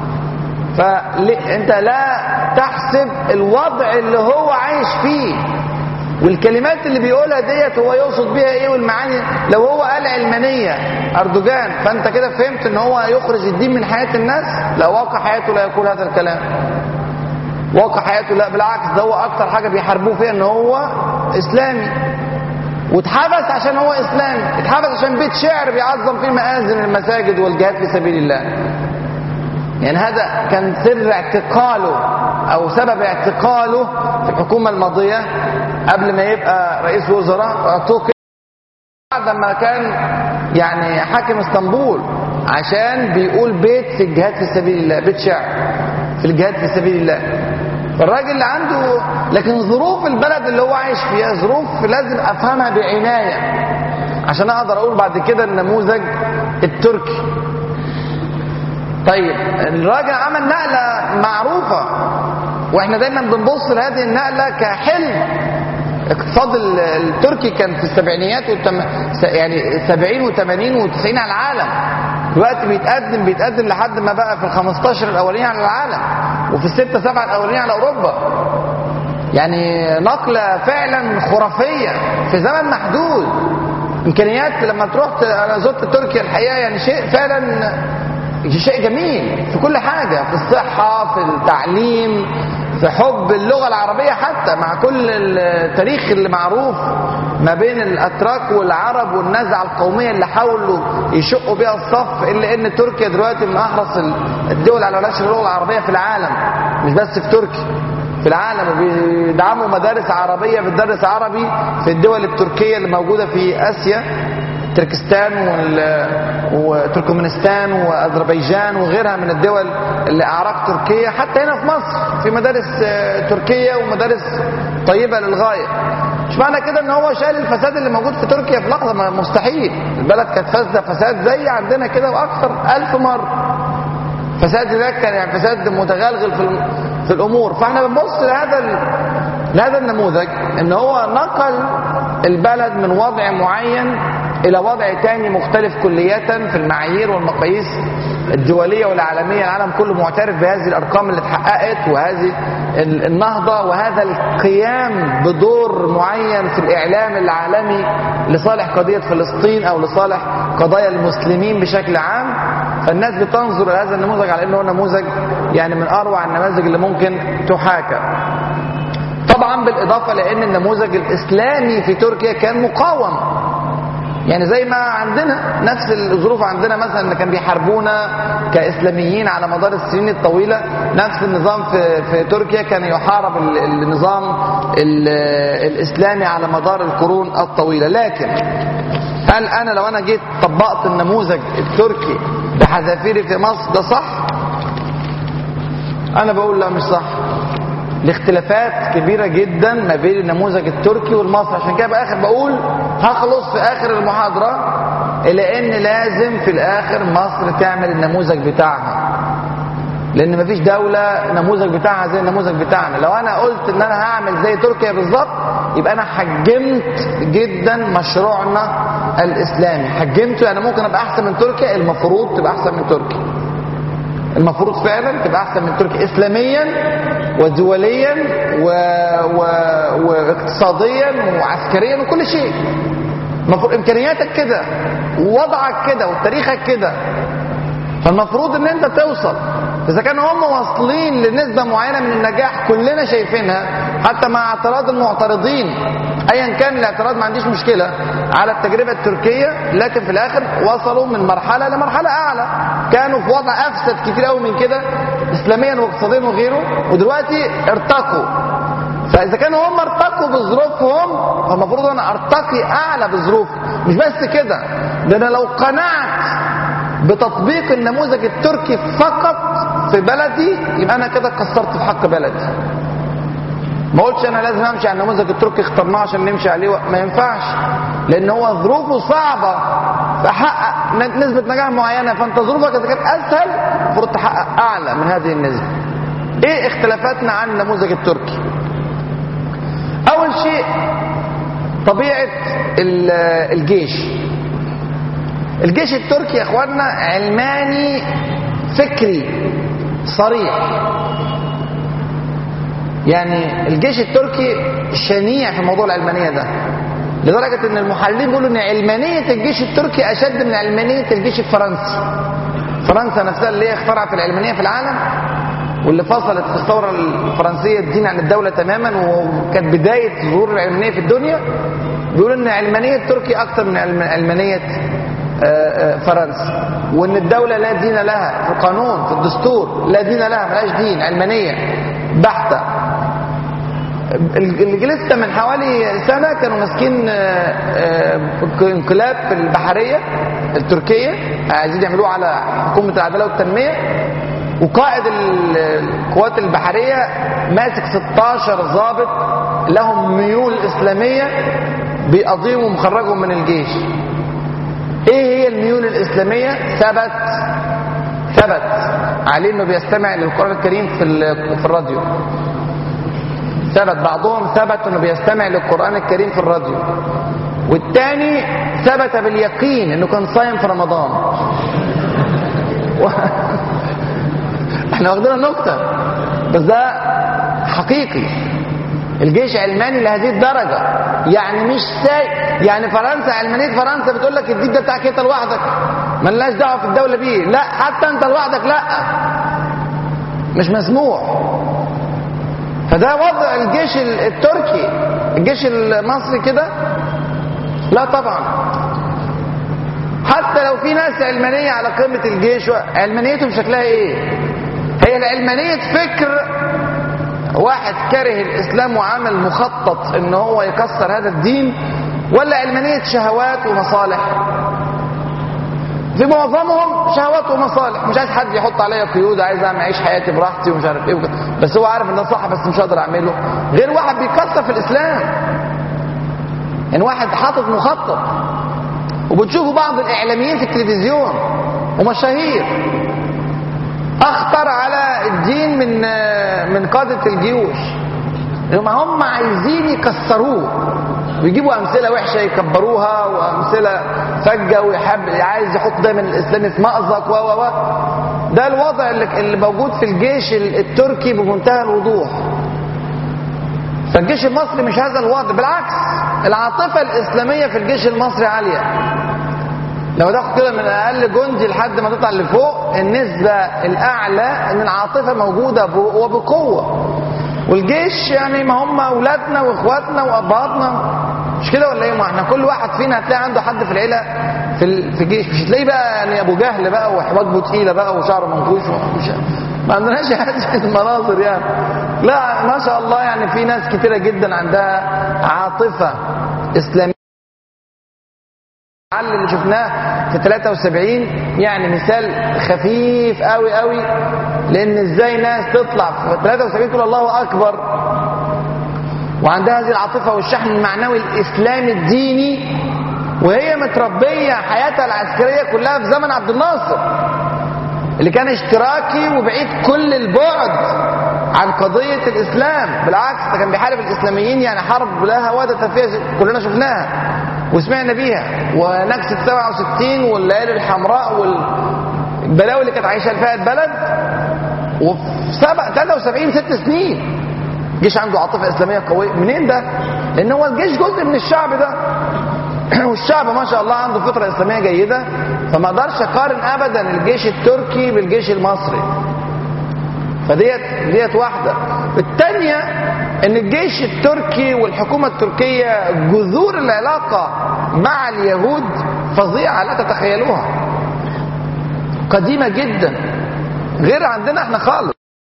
فانت لا تحسب الوضع اللي هو عايش فيه والكلمات اللي بيقولها ديت هو يقصد بيها ايه والمعاني لو هو قال علمانيه اردوغان فانت كده فهمت ان هو يخرج الدين من حياه الناس لا واقع حياته لا يقول هذا الكلام واقع حياته لا بالعكس ده هو اكتر حاجه بيحاربوه فيها ان هو اسلامي واتحبس عشان هو اسلامي اتحبس عشان بيت شعر بيعظم فيه مآذن المساجد والجهاد في سبيل الله يعني هذا كان سر اعتقاله او سبب اعتقاله في الحكومه الماضيه قبل ما يبقى رئيس وزراء اعتقل بعد ما كان يعني حاكم اسطنبول عشان بيقول بيت في الجهاد في سبيل الله بيت شعر في الجهاد في سبيل الله الراجل اللي عنده لكن ظروف البلد اللي هو عايش فيها ظروف لازم افهمها بعنايه عشان اقدر اقول بعد كده النموذج التركي طيب الراجل عمل نقله معروفه واحنا دايما بنبص لهذه النقله كحلم اقتصاد ال- التركي كان في السبعينيات والتم... س- يعني 70 و80 و90 على العالم دلوقتي بيتقدم بيتقدم لحد ما بقى في ال 15 الاولانيين على العالم وفي الستة سبعة الاولانيين على اوروبا يعني نقلة فعلا خرافية في زمن محدود امكانيات لما تروح ت- انا زرت تركيا الحقيقة يعني شيء فعلا شيء جميل في كل حاجة في الصحة في التعليم في حب اللغة العربية حتى مع كل التاريخ اللي معروف ما بين الأتراك والعرب والنزعة القومية اللي حاولوا يشقوا بيها الصف إلا إن تركيا دلوقتي من أحرص الدول على نشر اللغة العربية في العالم مش بس في تركيا في العالم وبيدعموا مدارس عربية بتدرس عربي في الدول التركية اللي موجودة في آسيا تركستان وال... وتركمانستان واذربيجان وغيرها من الدول اللي اعراق تركيا حتى هنا في مصر في مدارس آه، تركيه ومدارس طيبه للغايه مش معنى كده ان هو شال الفساد اللي موجود في تركيا في لحظه ما- مستحيل البلد كانت فاسده فساد زي عندنا كده واكثر ألف مره فساد هناك كان يعني فساد متغلغل في الم- في الامور فاحنا بنبص لهذا ال- لهذا النموذج ان هو نقل البلد من وضع معين الى وضع تاني مختلف كلية في المعايير والمقاييس الدولية والعالمية العالم كله معترف بهذه الارقام اللي اتحققت وهذه ال- النهضة وهذا القيام بدور معين في الاعلام العالمي لصالح قضية فلسطين او لصالح قضايا المسلمين بشكل عام فالناس بتنظر لهذا النموذج على انه نموذج يعني من اروع النماذج اللي ممكن تحاكى طبعا بالاضافه لان النموذج الاسلامي في تركيا كان مقاوم يعني زي ما عندنا نفس الظروف عندنا مثلا اللي كان بيحاربونا كاسلاميين على مدار السنين الطويله نفس النظام في في تركيا كان يحارب ال- النظام ال- الاسلامي على مدار القرون الطويله لكن هل انا لو انا جيت طبقت النموذج التركي بحذافيري في مصر ده صح انا بقول لا مش صح الاختلافات كبيره جدا ما بين النموذج التركي والمصري عشان كده باخر بقول هخلص في اخر المحاضره الى ان لازم في الاخر مصر تعمل النموذج بتاعها لان مفيش دوله نموذج بتاعها زي النموذج بتاعنا لو انا قلت ان انا هعمل زي تركيا بالظبط يبقى انا حجمت جدا مشروعنا الاسلامي حجمته يعني ممكن ابقى احسن من تركيا المفروض تبقى احسن من تركيا المفروض فعلا تبقى احسن من تركيا اسلاميا ودوليا و... و... واقتصاديا وعسكريا وكل شيء المفروض امكانياتك كده ووضعك كده وتاريخك كده فالمفروض ان انت توصل اذا كانوا هم واصلين لنسبه معينه من النجاح كلنا شايفينها حتى مع اعتراض المعترضين ايا كان الاعتراض ما عنديش مشكله على التجربه التركيه لكن في الاخر وصلوا من مرحله لمرحله اعلى كانوا في وضع افسد كتير قوي من كده اسلاميا واقتصاديا وغيره ودلوقتي ارتقوا فاذا كانوا هم ارتقوا بظروفهم فالمفروض انا ارتقي اعلى بظروفي مش بس كده ده انا لو قنعت بتطبيق النموذج التركي فقط في بلدي يبقى انا كده قصرت في حق بلدي ما قلتش انا لازم امشي على النموذج التركي اخترناه عشان نمشي عليه ما ينفعش لان هو ظروفه صعبه فحقق نسبه نجاح معينه فانت ظروفك اذا كانت اسهل المفروض تحقق اعلى من هذه النسبه ايه اختلافاتنا عن النموذج التركي اول شيء طبيعه الجيش الجيش التركي يا اخوانا علماني فكري صريح يعني الجيش التركي شنيع في موضوع العلمانيه ده لدرجه ان المحللين بيقولوا ان علمانيه الجيش التركي اشد من علمانيه الجيش الفرنسي فرنسا نفسها اللي هي اخترعت العلمانيه في العالم واللي فصلت في الثوره الفرنسيه الدين عن الدوله تماما وكانت بدايه ظهور العلمانيه في الدنيا بيقولوا ان علمانيه تركيا اكثر من علمانيه فرنسا وان الدوله لا دين لها في القانون في الدستور لا دين لها ملهاش دين علمانيه بحته اللي لسه من حوالي سنة كانوا ماسكين آه، آه، انقلاب في البحرية التركية عايزين يعملوه على حكومة العدالة والتنمية وقائد ال- القوات البحرية ماسك 16 ضابط لهم ميول إسلامية بيقضيهم ومخرجهم من الجيش ايه هي الميول الإسلامية ثبت ثبت عليه انه بيستمع للقرآن الكريم في ال- في الراديو ثبت بعضهم ثبت انه بيستمع للقرآن الكريم في الراديو والتاني ثبت باليقين انه كان صايم في رمضان و... احنا واخدينها نكتة بس ده حقيقي الجيش علماني لهذه الدرجة يعني مش ساي يعني فرنسا علمانية فرنسا بتقول لك الدين ده بتاعك انت لوحدك ملناش دعوة في الدولة بيه لا حتى انت لوحدك لا مش مسموح فده وضع الجيش التركي الجيش المصري كده لا طبعا حتى لو في ناس علمانية على قمة الجيش علمانيتهم شكلها ايه هي العلمانية فكر واحد كره الاسلام وعمل مخطط ان هو يكسر هذا الدين ولا علمانية شهوات ومصالح في معظمهم شهوات ومصالح مش عايز حد يحط عليا قيود عايز اعمل اعيش حياتي براحتي ومش عارف ايه وكده. بس هو عارف ان ده صح بس مش هقدر اعمله غير واحد بيكسر في الاسلام يعني واحد حاطط مخطط وبتشوفوا بعض الاعلاميين في التلفزيون ومشاهير اخطر على الدين من من قاده الجيوش ما هم عايزين يكسروه ويجيبوا امثله وحشه يكبروها وامثله فجه ويحب عايز يحط دايما الاسلام في مأزق و و و ده الوضع اللي, اللي موجود في الجيش التركي بمنتهى الوضوح فالجيش المصري مش هذا الوضع بالعكس العاطفه الاسلاميه في الجيش المصري عاليه لو تاخد كده من اقل جندي لحد ما تطلع لفوق النسبه الاعلى ان العاطفه موجوده ب- وبقوه والجيش يعني ما هم اولادنا واخواتنا وابهاتنا مش كده ولا ايه ما احنا كل واحد فينا هتلاقي عنده حد في العيله في ال- في الجيش مش هتلاقيه بقى يعني ابو جهل بقى وحواجبه تقيله بقى وشعره منكوش مش ما عندناش هذه المناظر يعني لا ما شاء الله يعني في ناس كتيره جدا عندها عاطفه اسلاميه الحل اللي شفناه في 73 يعني مثال خفيف قوي قوي لان ازاي ناس تطلع في 73 تقول الله اكبر وعندها هذه العاطفه والشحن المعنوي الاسلامي الديني وهي متربيه حياتها العسكريه كلها في زمن عبد الناصر اللي كان اشتراكي وبعيد كل البعد عن قضية الإسلام بالعكس ده كان بيحارب الإسلاميين يعني حرب لها وادة فيها كلنا شفناها وسمعنا بيها ونكسة 67 والليالي الحمراء والبلاوي اللي كانت عايشة فيها البلد وفي سبع 73 ست سنين جيش عنده عاطفة إسلامية قوية منين ده؟ لأن هو الجيش جزء من الشعب ده والشعب ما شاء الله عنده فطرة إسلامية جيدة فما اقدرش أقارن أبدا الجيش التركي بالجيش المصري فديت ديت واحدة الثانية ان الجيش التركي والحكومة التركية جذور العلاقة مع اليهود فظيعة لا تتخيلوها قديمة جدا غير عندنا احنا خالص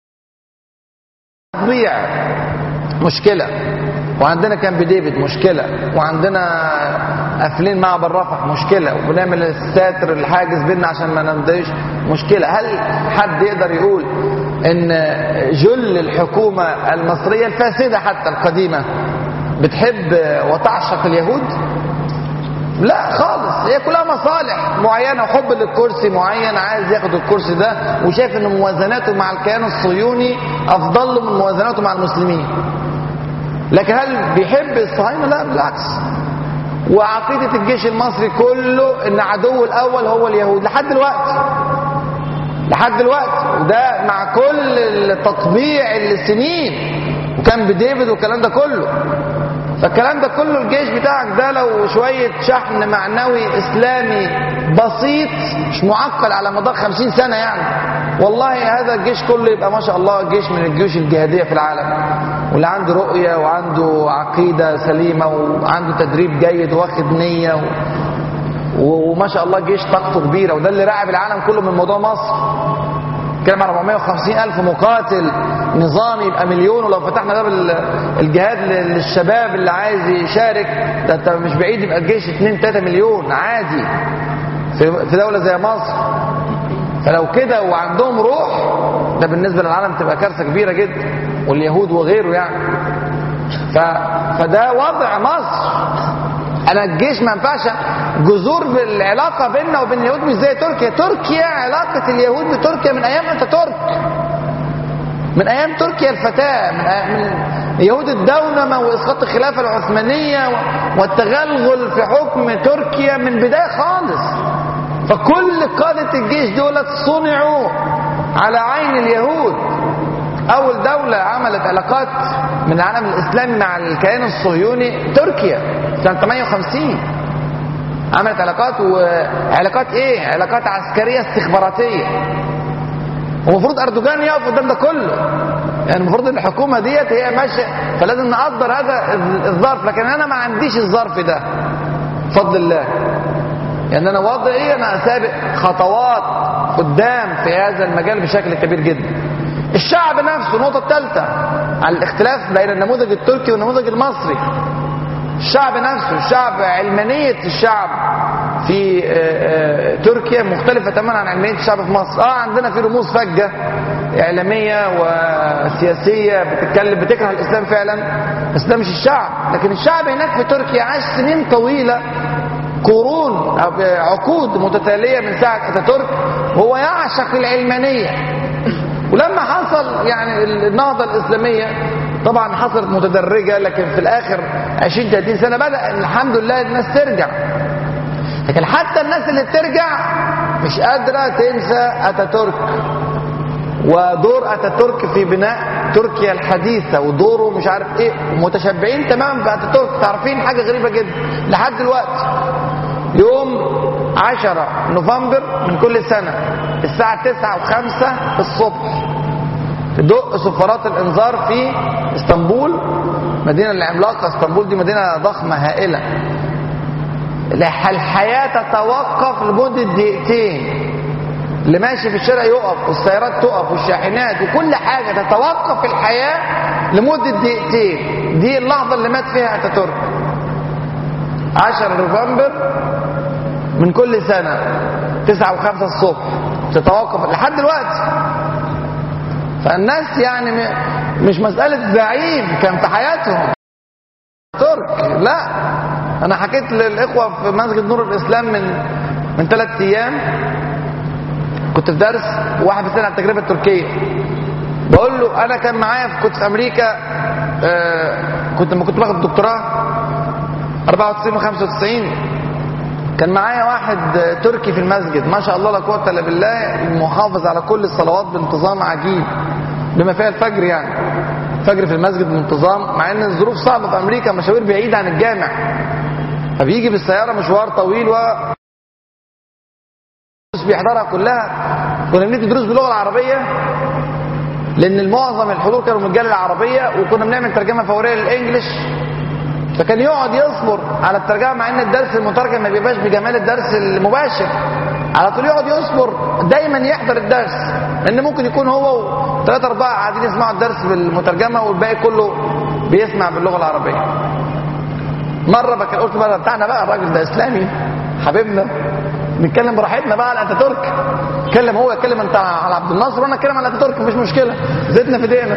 تضييع مشكلة وعندنا كامب ديفيد مشكلة وعندنا قافلين معبر رفح مشكلة وبنعمل الساتر الحاجز بيننا عشان ما نمضيش مشكلة هل حد يقدر يقول ان جل الحكومة المصرية الفاسدة حتى القديمة بتحب وتعشق اليهود لا خالص هي كلها مصالح معينة وحب للكرسي معين عايز ياخد الكرسي ده وشايف ان موازناته مع الكيان الصهيوني افضل له من موازناته مع المسلمين لكن هل بيحب الصهاينة لا بالعكس وعقيدة الجيش المصري كله ان عدوه الاول هو اليهود لحد دلوقتي لحد دلوقتي وده مع كل التطبيع السنين وكان بديفيد والكلام ده كله فالكلام ده كله الجيش بتاعك ده لو شوية شحن معنوي إسلامي بسيط مش معقد على مدار خمسين سنة يعني والله هذا الجيش كله يبقى ما شاء الله جيش من الجيوش الجهادية في العالم واللي عنده رؤية وعنده عقيدة سليمة وعنده تدريب جيد واخد نية و... وما شاء الله جيش طاقته كبيرة وده اللي راعب العالم كله من موضوع مصر بتتكلم على 450 ألف مقاتل نظامي يبقى مليون ولو فتحنا باب ال- الجهاد لل- للشباب اللي عايز يشارك ده انت مش بعيد يبقى الجيش 2 3 مليون عادي في في دولة زي مصر فلو كده وعندهم روح ده بالنسبة للعالم تبقى كارثة كبيرة جدا واليهود وغيره يعني ف... فده وضع مصر انا الجيش ما ينفعش جذور بالعلاقه بيننا وبين اليهود مش زي تركيا تركيا علاقه اليهود بتركيا من ايام اتاتورك من ايام تركيا الفتاه من, أيام من يهود الدونمه واسقاط الخلافه العثمانيه و- والتغلغل في حكم تركيا من بدايه خالص فكل قاده الجيش دولت صنعوا على عين اليهود اول دوله عملت علاقات من العالم الاسلامي مع الكيان الصهيوني تركيا سنه 58 عملت علاقات وعلاقات ايه علاقات عسكريه استخباراتيه ومفروض اردوغان يقف قدام ده كله يعني المفروض ان الحكومه ديت هي ماشيه فلازم نقدر هذا الظرف لكن انا ما عنديش الظرف ده بفضل الله يعني انا وضعي انا سابق خطوات قدام في هذا المجال بشكل كبير جدا الشعب نفسه النقطه الثالثه على الاختلاف بين النموذج التركي والنموذج المصري الشعب نفسه الشعب علمانية الشعب في آه، آه، تركيا مختلفة تماما عن علمانية الشعب في مصر اه عندنا في رموز فجة إعلامية وسياسية بتتكلم بتكره الإسلام فعلا بس ده مش الشعب لكن الشعب هناك في تركيا عاش سنين طويلة قرون أو عقود متتالية من ساعة أتاتورك وهو يعشق العلمانية ولما حصل يعني النهضة الإسلامية طبعا حصلت متدرجة لكن في الآخر 20 30 سنة بدأ الحمد لله الناس ترجع لكن حتى الناس اللي بترجع مش قادرة تنسى أتاتورك ودور أتاتورك في بناء تركيا الحديثة ودوره مش عارف ايه متشبعين تماما بأتاتورك تعرفين حاجة غريبة جدا لحد دلوقتي يوم 10 نوفمبر من كل سنة الساعة 9 و5 الصبح تدق صفارات الانذار في اسطنبول مدينة العملاقة اسطنبول دي مدينة ضخمة هائلة الحياة تتوقف لمدة دقيقتين اللي ماشي في الشارع يقف والسيارات تقف والشاحنات وكل حاجة تتوقف الحياة لمدة دقيقتين دي اللحظة اللي مات فيها اتاتورك 10 نوفمبر من كل سنة 9 و5 الصبح تتوقف لحد دلوقتي فالناس يعني م- مش مسألة زعيم كان في حياتهم ترك لا انا حكيت للاخوة في مسجد نور الاسلام من من ثلاث ايام كنت في درس وواحد بيسأل عن التجربة التركية بقول له انا كان معايا في- كنت في امريكا آه، كنت لما كنت باخد دكتوراه 94 و 95 كان معايا واحد آه، تركي في المسجد ما شاء الله لا قوه الا بالله محافظ على كل الصلوات بانتظام عجيب بما فيها الفجر يعني الفجر في المسجد بانتظام مع ان الظروف صعبه في امريكا مشاوير بعيده عن الجامع فبيجي بالسياره مشوار طويل و بيحضرها كلها كنا بندي دروس باللغه العربيه لان المعظم الحضور كانوا من الجاليه العربيه وكنا بنعمل ترجمه فوريه للانجليش فكان يقعد يصبر على الترجمه مع ان الدرس المترجم ما بيبقاش بجمال الدرس المباشر على طول يقعد يصبر دايما يحضر الدرس لان ممكن يكون هو وثلاثة أربعة قاعدين يسمعوا الدرس بالمترجمة والباقي كله بيسمع باللغة العربية مرة بقى قلت مرة بتاعنا بقى الراجل ده إسلامي حبيبنا نتكلم براحتنا بقى على اتاتورك اتكلم هو يتكلم انت على عبد الناصر وانا اتكلم على اتاتورك مفيش مشكله زيتنا في ايدينا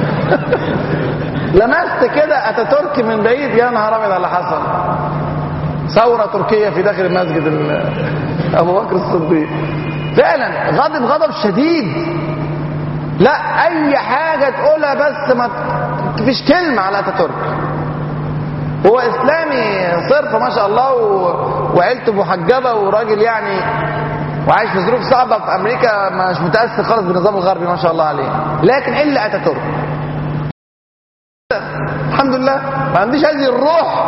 لمست كده اتاتورك من بعيد يا نهار ابيض على اللي حصل ثوره تركيه في داخل المسجد ال- ابو بكر الصديق فعلا غضب غضب شديد لا اي حاجه تقولها بس ما ت- فيش كلمه على اتاتورك هو اسلامي صرف ما شاء الله و... وعيلته محجبه وراجل يعني وعايش في ظروف صعبه في امريكا مش متاثر خالص بالنظام الغربي ما شاء الله عليه لكن الا اتاتورك الحمد لله ما عنديش هذه الروح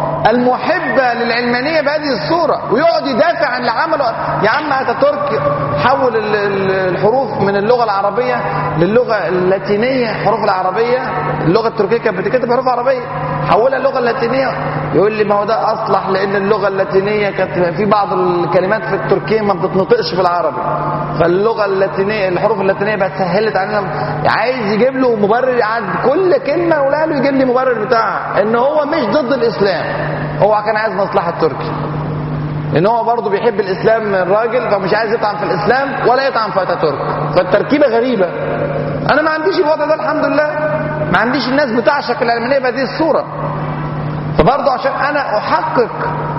المحبة للعلمانية بهذه الصورة ويقعد يدافع عن اللي عمله يا عم اتاتورك حول ال- ال- الحروف من اللغه العربيه للغه اللاتينيه الحروف العربيه اللغه التركيه كانت بتتكتب حروف عربيه حولها اللغه اللاتينيه يقول لي ما هو ده اصلح لان اللغه اللاتينيه كانت في بعض الكلمات في التركيه ما بتتنطقش في العربي فاللغه اللاتينيه الحروف اللاتينيه بقت سهلت علينا عايز يجيب له مبرر عند كل كلمه اقولها له يجيب لي مبرر بتاعها ان هو مش ضد الاسلام هو كان عايز مصلحه تركي لان هو برضه بيحب الاسلام الراجل فمش عايز يطعن في الاسلام ولا يطعن في اتاتورك فالتركيبه غريبه انا ما عنديش الوضع ده الحمد لله ما عنديش الناس بتعشق العلمانيه بهذه الصوره فبرضه عشان انا احقق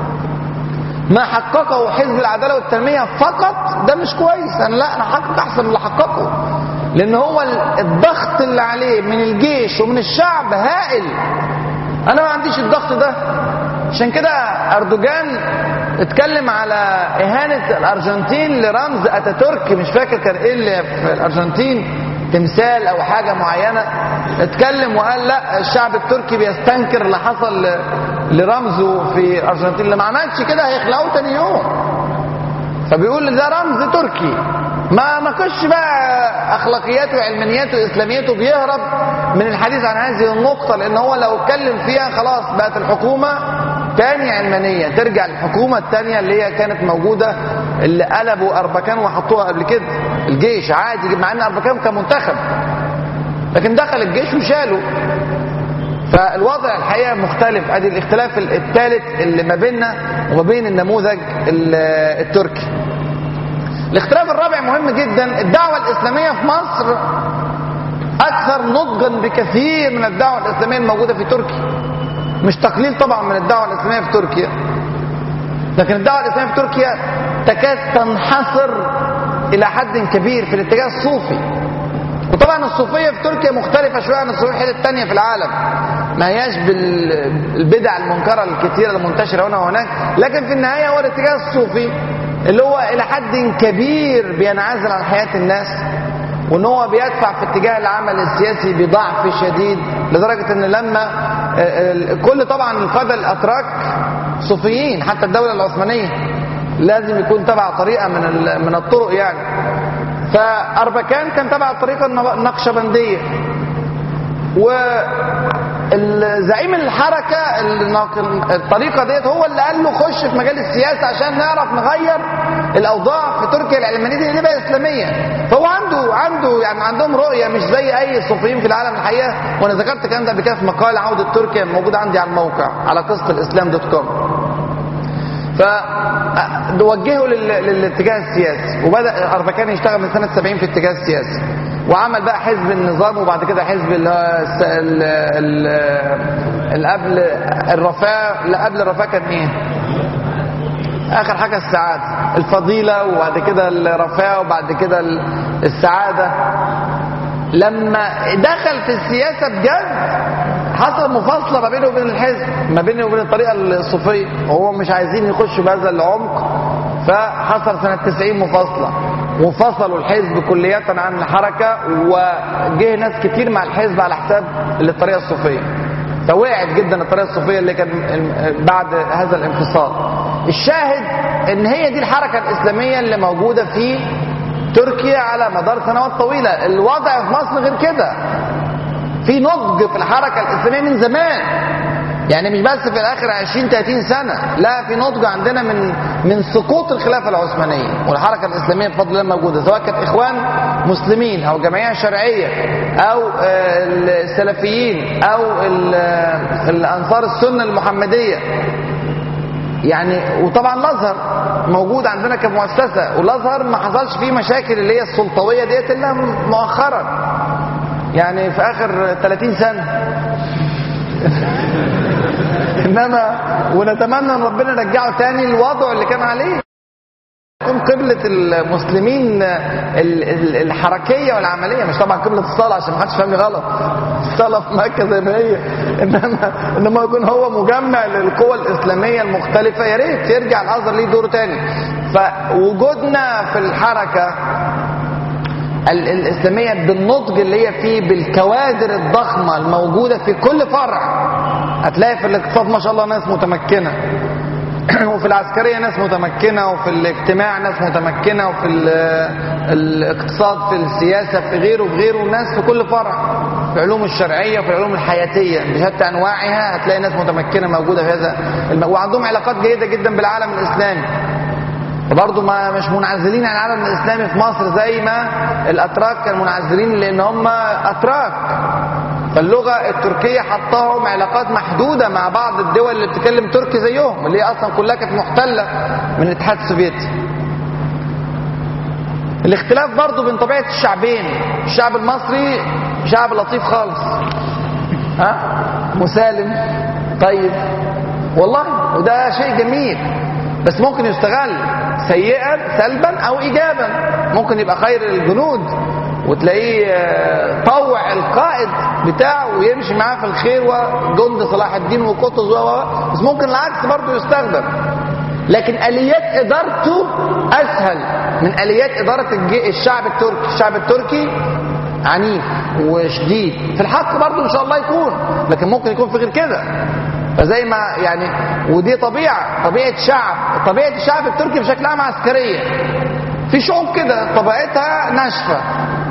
ما حققه حزب العداله والتنميه فقط ده مش كويس انا لا انا احقق احسن من اللي حققه لان هو الضغط اللي عليه من الجيش ومن الشعب هائل انا ما عنديش الضغط ده عشان كده اردوغان اتكلم على اهانه الارجنتين لرمز اتاتورك مش فاكر كان ايه اللي في الارجنتين تمثال او حاجه معينه اتكلم وقال لا الشعب التركي بيستنكر اللي حصل ل- لرمزه في الارجنتين اللي ما عملش كده هيخلعوه تاني يوم فبيقول ده رمز تركي ما ناقشش بقى اخلاقياته وعلمانياته واسلامياته بيهرب من الحديث عن هذه النقطه لان هو لو اتكلم فيها خلاص بقت الحكومه تاني علمانيه ترجع للحكومه التانيه اللي هي كانت موجوده اللي قلبوا اربكان وحطوها قبل كده الجيش عادي مع ان اربكان كان منتخب لكن دخل الجيش وشاله فالوضع الحقيقه مختلف ادي الاختلاف الثالث اللي ما بيننا وما بين النموذج ال- التركي الاختلاف الرابع مهم جدا الدعوه الاسلاميه في مصر اكثر نضجا بكثير من الدعوه الاسلاميه الموجوده في تركيا مش تقليل طبعا من الدعوه الاسلاميه في تركيا لكن الدعوه الاسلاميه في تركيا تكاد تنحصر الى حد كبير في الاتجاه الصوفي وطبعا الصوفيه في تركيا مختلفه شويه عن الصوفيه الحته الثانيه في العالم ما هياش بالبدع المنكره الكثيره المنتشره هنا وهناك لكن في النهايه هو الاتجاه الصوفي اللي هو الى حد كبير بينعزل عن حياه الناس وان هو بيدفع في اتجاه العمل السياسي بضعف شديد لدرجه ان لما آه، آه، كل طبعا القاده الاتراك صوفيين حتى الدوله العثمانيه لازم يكون تبع طريقه من ال- من الطرق يعني فاربكان كان تبع الطريقه النب- النقشبنديه والزعيم الحركه الناق- الطريقه ديت هو اللي قال له خش في مجال السياسه عشان نعرف نغير الاوضاع في تركيا العلمانيه دي تبقى اسلاميه فهو عنده عنده يعني عندهم رؤيه مش زي اي صوفيين في العالم الحقيقه وانا ذكرت الكلام ده قبل كده في مقال عوده تركيا موجود عندي على الموقع على قصه الاسلام دوت كوم فوجهه لل- للاتجاه السياسي وبدا اربكان يشتغل من سنه 70 في الاتجاه السياسي وعمل بقى حزب النظام وبعد كده حزب اللي هو الس- ال- ال- اللي قبل الرفاه لا قبل الرفاه كان ايه؟ اخر حاجه السعاده الفضيله وبعد كده الرفاه وبعد كده ال- السعاده لما دخل في السياسه بجد حصل مفاصله ما بينه وبين الحزب ما بينه وبين الطريقه الصوفيه وهو مش عايزين يخشوا بهذا العمق فحصل سنه 90 مفاصله وفصلوا الحزب كلية عن الحركة وجه ناس كتير مع الحزب على حساب الطريقة الصوفية فوقعت جدا الطريقة الصوفية اللي كان بعد هذا الانفصال الشاهد ان هي دي الحركة الاسلامية اللي موجودة في تركيا على مدار سنوات طويلة الوضع في مصر غير كده في نضج في الحركة الإسلامية من زمان يعني مش بس في الآخر 20 30 سنة لا في نضج عندنا من من سقوط الخلافة العثمانية والحركة الإسلامية بفضل الله موجودة سواء كانت إخوان مسلمين أو جمعية شرعية أو آه، السلفيين أو ال- آه، الأنصار السنة المحمدية يعني وطبعا الازهر موجود عندنا كمؤسسه والازهر ما حصلش فيه مشاكل اللي هي السلطويه ديت الا مؤخرا يعني في اخر 30 سنه انما ونتمنى ان ربنا يرجعه تاني للوضع اللي كان عليه تكون قبلة المسلمين ال- ال- الحركية والعملية مش طبعا قبلة الصلاة عشان ما حدش فاهمني غلط الصلاة في مكة زي ما هي انما انما يكون هو مجمع للقوى الإسلامية المختلفة يا ريت يرجع الأزهر ليه دور تاني فوجودنا في الحركة ال- الإسلامية بالنضج اللي هي فيه بالكوادر الضخمة الموجودة في كل فرع هتلاقي في الاقتصاد ما شاء الله ناس متمكنة وفي العسكريه ناس متمكنه وفي الاجتماع ناس متمكنه وفي ال- الاقتصاد في السياسه في غيره في غيره ناس في كل فرع في العلوم الشرعيه وفي العلوم الحياتيه بشتى انواعها هتلاقي ناس متمكنه موجوده في هذا الم... وعندهم علاقات جيده جدا بالعالم الاسلامي وبرضه ما مش منعزلين عن العالم الاسلامي في مصر زي ما الاتراك كانوا منعزلين لان هم اتراك فاللغه التركيه حطاهم علاقات محدوده مع بعض الدول اللي بتتكلم تركي زيهم اللي هي اصلا كلها كانت محتله من الاتحاد السوفيتي الاختلاف برضه بين طبيعه الشعبين الشعب المصري شعب لطيف خالص ها مسالم طيب والله وده شيء جميل بس ممكن يستغل سيئا سلبا او ايجابا ممكن يبقى خير الجنود وتلاقيه آه، طوع القائد بتاعه ويمشي معاه في الخير وجند صلاح الدين وقطز و و- بس ممكن العكس برضه يستخدم لكن اليات ادارته اسهل من اليات اداره الج- الشعب التركي الشعب التركي عنيف وشديد في الحق برضه ان شاء الله يكون لكن ممكن يكون في غير كده فزي ما يعني ودي طبيعه طبيعه شعب طبيعه الشعب التركي بشكل عام عسكريه في شعوب كده طبيعتها ناشفه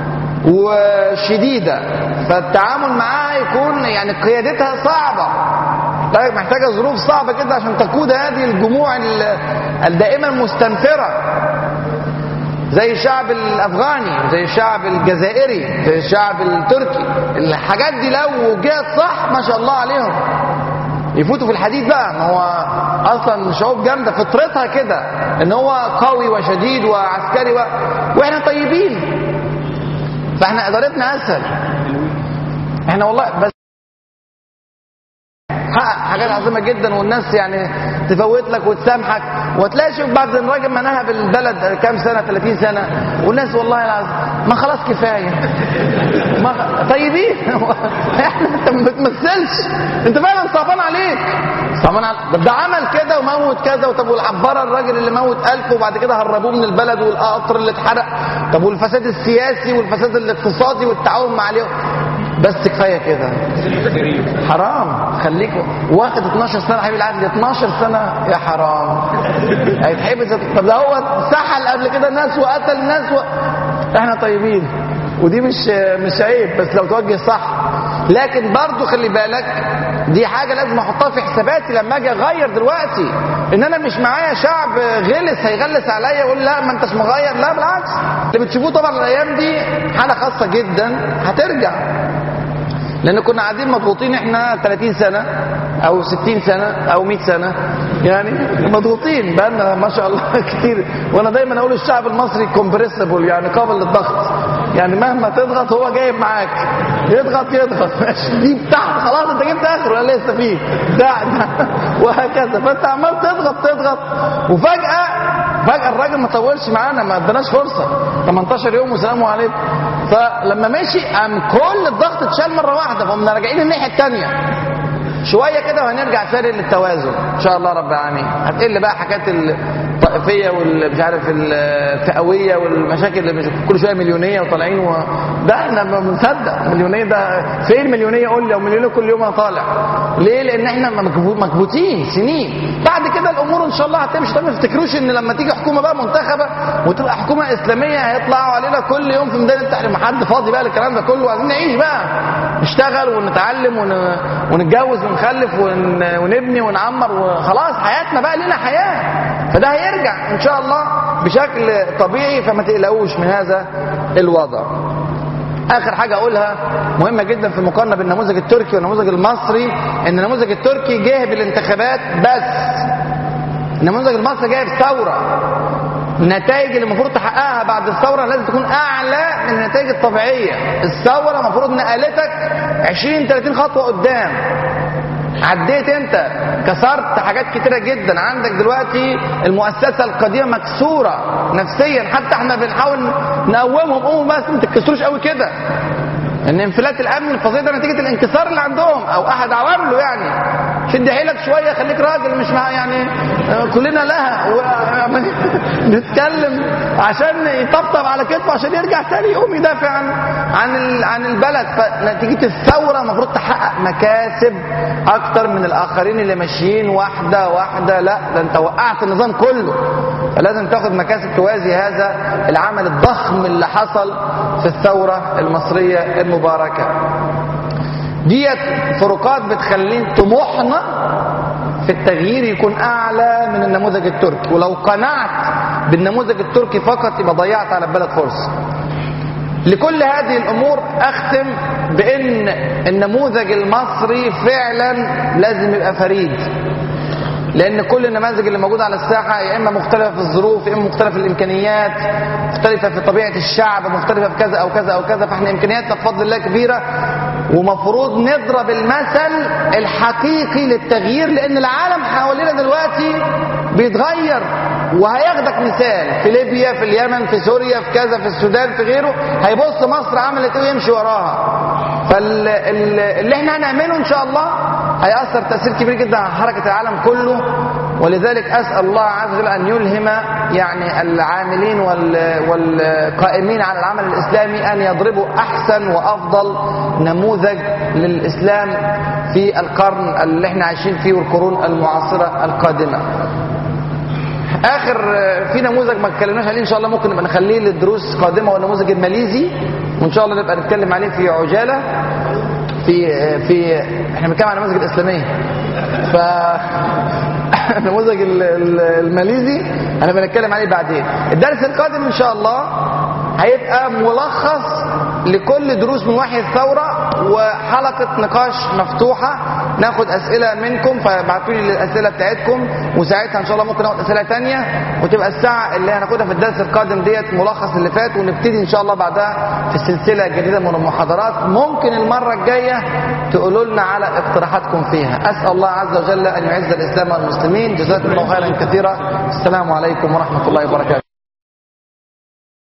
وشديده فالتعامل معاها يكون يعني قيادتها صعبه لذلك محتاجه ظروف صعبه كده عشان تقود هذه الجموع ال- الدائمه المستنفره زي الشعب الافغاني زي الشعب الجزائري زي الشعب التركي الحاجات دي لو وجهت صح ما شاء الله عليهم يفوتوا في الحديد بقى ما هو اصلا شعوب جامده فطرتها كده ان هو قوي وشديد وعسكري و... واحنا طيبين فاحنا ادارتنا اسهل احنا والله بس حقق حاجات عظيمه جدا والناس يعني تفوت لك وتسامحك وتلاقي شوف بعد الراجل ما نهى بالبلد كام سنه 30 سنه والناس والله العظيم ما خلاص كفايه ما طيبين احنا انت ما بتمثلش انت فعلا صعبان عليك صعبان عليك ده- ده عمل كده وموت كذا وطب والعباره الراجل اللي موت ألف وبعد كده هربوه من البلد والقطر اللي اتحرق طب والفساد السياسي والفساد الاقتصادي والتعاون مع اليهود بس كفايه كده حرام خليك واخد 12 سنه حبيب العدل 12 سنه يا حرام هيتحبس طب ده هو سحل قبل كده ناس وقتل ناس و... احنا طيبين ودي مش مش عيب بس لو توجه صح لكن برضو خلي بالك دي حاجه لازم احطها في حساباتي لما اجي اغير دلوقتي ان انا مش معايا شعب غلس هيغلس عليا يقول لا ما انتش مغير لا بالعكس اللي بتشوفوه طبعا الايام دي حاله خاصه جدا هترجع لان كنا قاعدين مضغوطين احنا 30 سنه او 60 سنه او 100 سنه يعني مضغوطين بقالنا ما شاء الله كتير وانا دايما اقول الشعب المصري كومبريسبل يعني قابل للضغط يعني مهما تضغط هو جايب معاك يضغط يضغط ماشي دي بتاعت خلاص انت جبت اخره ولا لسه فيه ده ده وهكذا فانت عمال تضغط تضغط وفجاه فجاه الراجل ما طولش معانا ما اداناش فرصه 18 يوم وسلام عليكم فلما مشي قام كل الضغط اتشال مره واحده فقمنا راجعين الناحيه الثانيه شويه كده وهنرجع تاني للتوازن ان شاء الله رب العالمين هتقل بقى حاجات الطائفيه والمش عارف الفئويه والمشاكل اللي مش كل شويه مليونيه وطالعين و... ده احنا ما بنصدق مليونيه ده فين مليونيه قول لي او مليونيه كل يوم انا طالع ليه لان احنا مكبو- مكبوتين سنين بعد كده الامور ان شاء الله هتمشي طب ما تفتكروش ان لما تيجي حكومه بقى منتخبه وتبقى حكومه اسلاميه هيطلعوا علينا كل يوم في ميدان التحرير ما حد فاضي بقى للكلام ده كله عايزين نعيش بقى نشتغل ونتعلم ون... ونتجوز ونخلف ون... ونبني ونعمر وخلاص حياتنا بقى لنا حياه فده هيرجع ان شاء الله بشكل طبيعي فما تقلقوش من هذا الوضع اخر حاجه اقولها مهمه جدا في المقارنه بين النموذج التركي والنموذج المصري ان النموذج التركي جه بالانتخابات بس النموذج المصري جاي بثوره النتائج اللي المفروض تحققها بعد الثوره لازم تكون اعلى من النتائج الطبيعيه الثوره المفروض نقلتك 20 30 خطوه قدام عديت انت كسرت حاجات كتيرة جدا عندك دلوقتي المؤسسة القديمة مكسورة نفسيا حتى احنا بنحاول نقومهم قوموا بس ما تتكسروش قوي كده ان انفلات الامن الفظيع ده نتيجة الانكسار اللي عندهم او احد عوامله يعني شد حيلك شويه خليك راجل مش مع يعني آه، كلنا لها و- نتكلم عشان يطبطب على كتفه عشان يرجع تاني يقوم يدافع عن عن ال- عن البلد فنتيجه الثوره المفروض تحقق مكاسب اكتر من الاخرين اللي ماشيين واحده واحده لا ده انت وقعت النظام كله فلازم تاخد مكاسب توازي هذا العمل الضخم اللي حصل في الثوره المصريه المباركه ديت فروقات بتخلين طموحنا في التغيير يكون اعلى من النموذج التركي ولو قنعت بالنموذج التركي فقط يبقى ضيعت على البلد فرصه لكل هذه الامور اختم بان النموذج المصري فعلا لازم يبقى فريد لان كل النماذج اللي موجوده على الساحه يا اما مختلفه في الظروف يا اما مختلفه في الامكانيات مختلفه في طبيعه الشعب مختلفه في كذا او كذا او كذا فاحنا امكانياتنا بفضل الله كبيره ومفروض نضرب المثل الحقيقي للتغيير لان العالم حوالينا دلوقتي بيتغير وهياخدك مثال في ليبيا في اليمن في سوريا في كذا في السودان في غيره هيبص مصر عملت ايه ويمشي وراها فاللي احنا هنعمله ان شاء الله هيأثر تأثير كبير جدا على حركة العالم كله ولذلك أسأل الله عز وجل أن يلهم يعني العاملين وال- والقائمين على العمل الإسلامي أن يضربوا أحسن وأفضل نموذج للإسلام في القرن اللي احنا عايشين فيه والقرون المعاصرة القادمة اخر في نموذج ما اتكلمناش عليه ان شاء الله ممكن نبقى نخليه للدروس القادمه والنموذج الماليزي وان شاء الله نبقى نتكلم عليه في عجاله في في احنا بنتكلم عن النماذج الاسلاميه ف النموذج ال- ال- الماليزي هنبقى نتكلم عليه بعدين الدرس القادم ان شاء الله هيبقى ملخص لكل دروس من وحي الثوره وحلقه نقاش مفتوحه ناخد اسئله منكم فابعتوا لي الاسئله بتاعتكم وساعتها ان شاء الله ممكن ناخد اسئله تانية وتبقى الساعه اللي هناخدها في الدرس القادم ديت ملخص اللي فات ونبتدي ان شاء الله بعدها في سلسله جديده من المحاضرات ممكن المره الجايه تقولوا لنا على اقتراحاتكم فيها اسال الله عز وجل ان يعز الاسلام والمسلمين جزاكم الله خيرا كثيرا السلام عليكم ورحمه الله وبركاته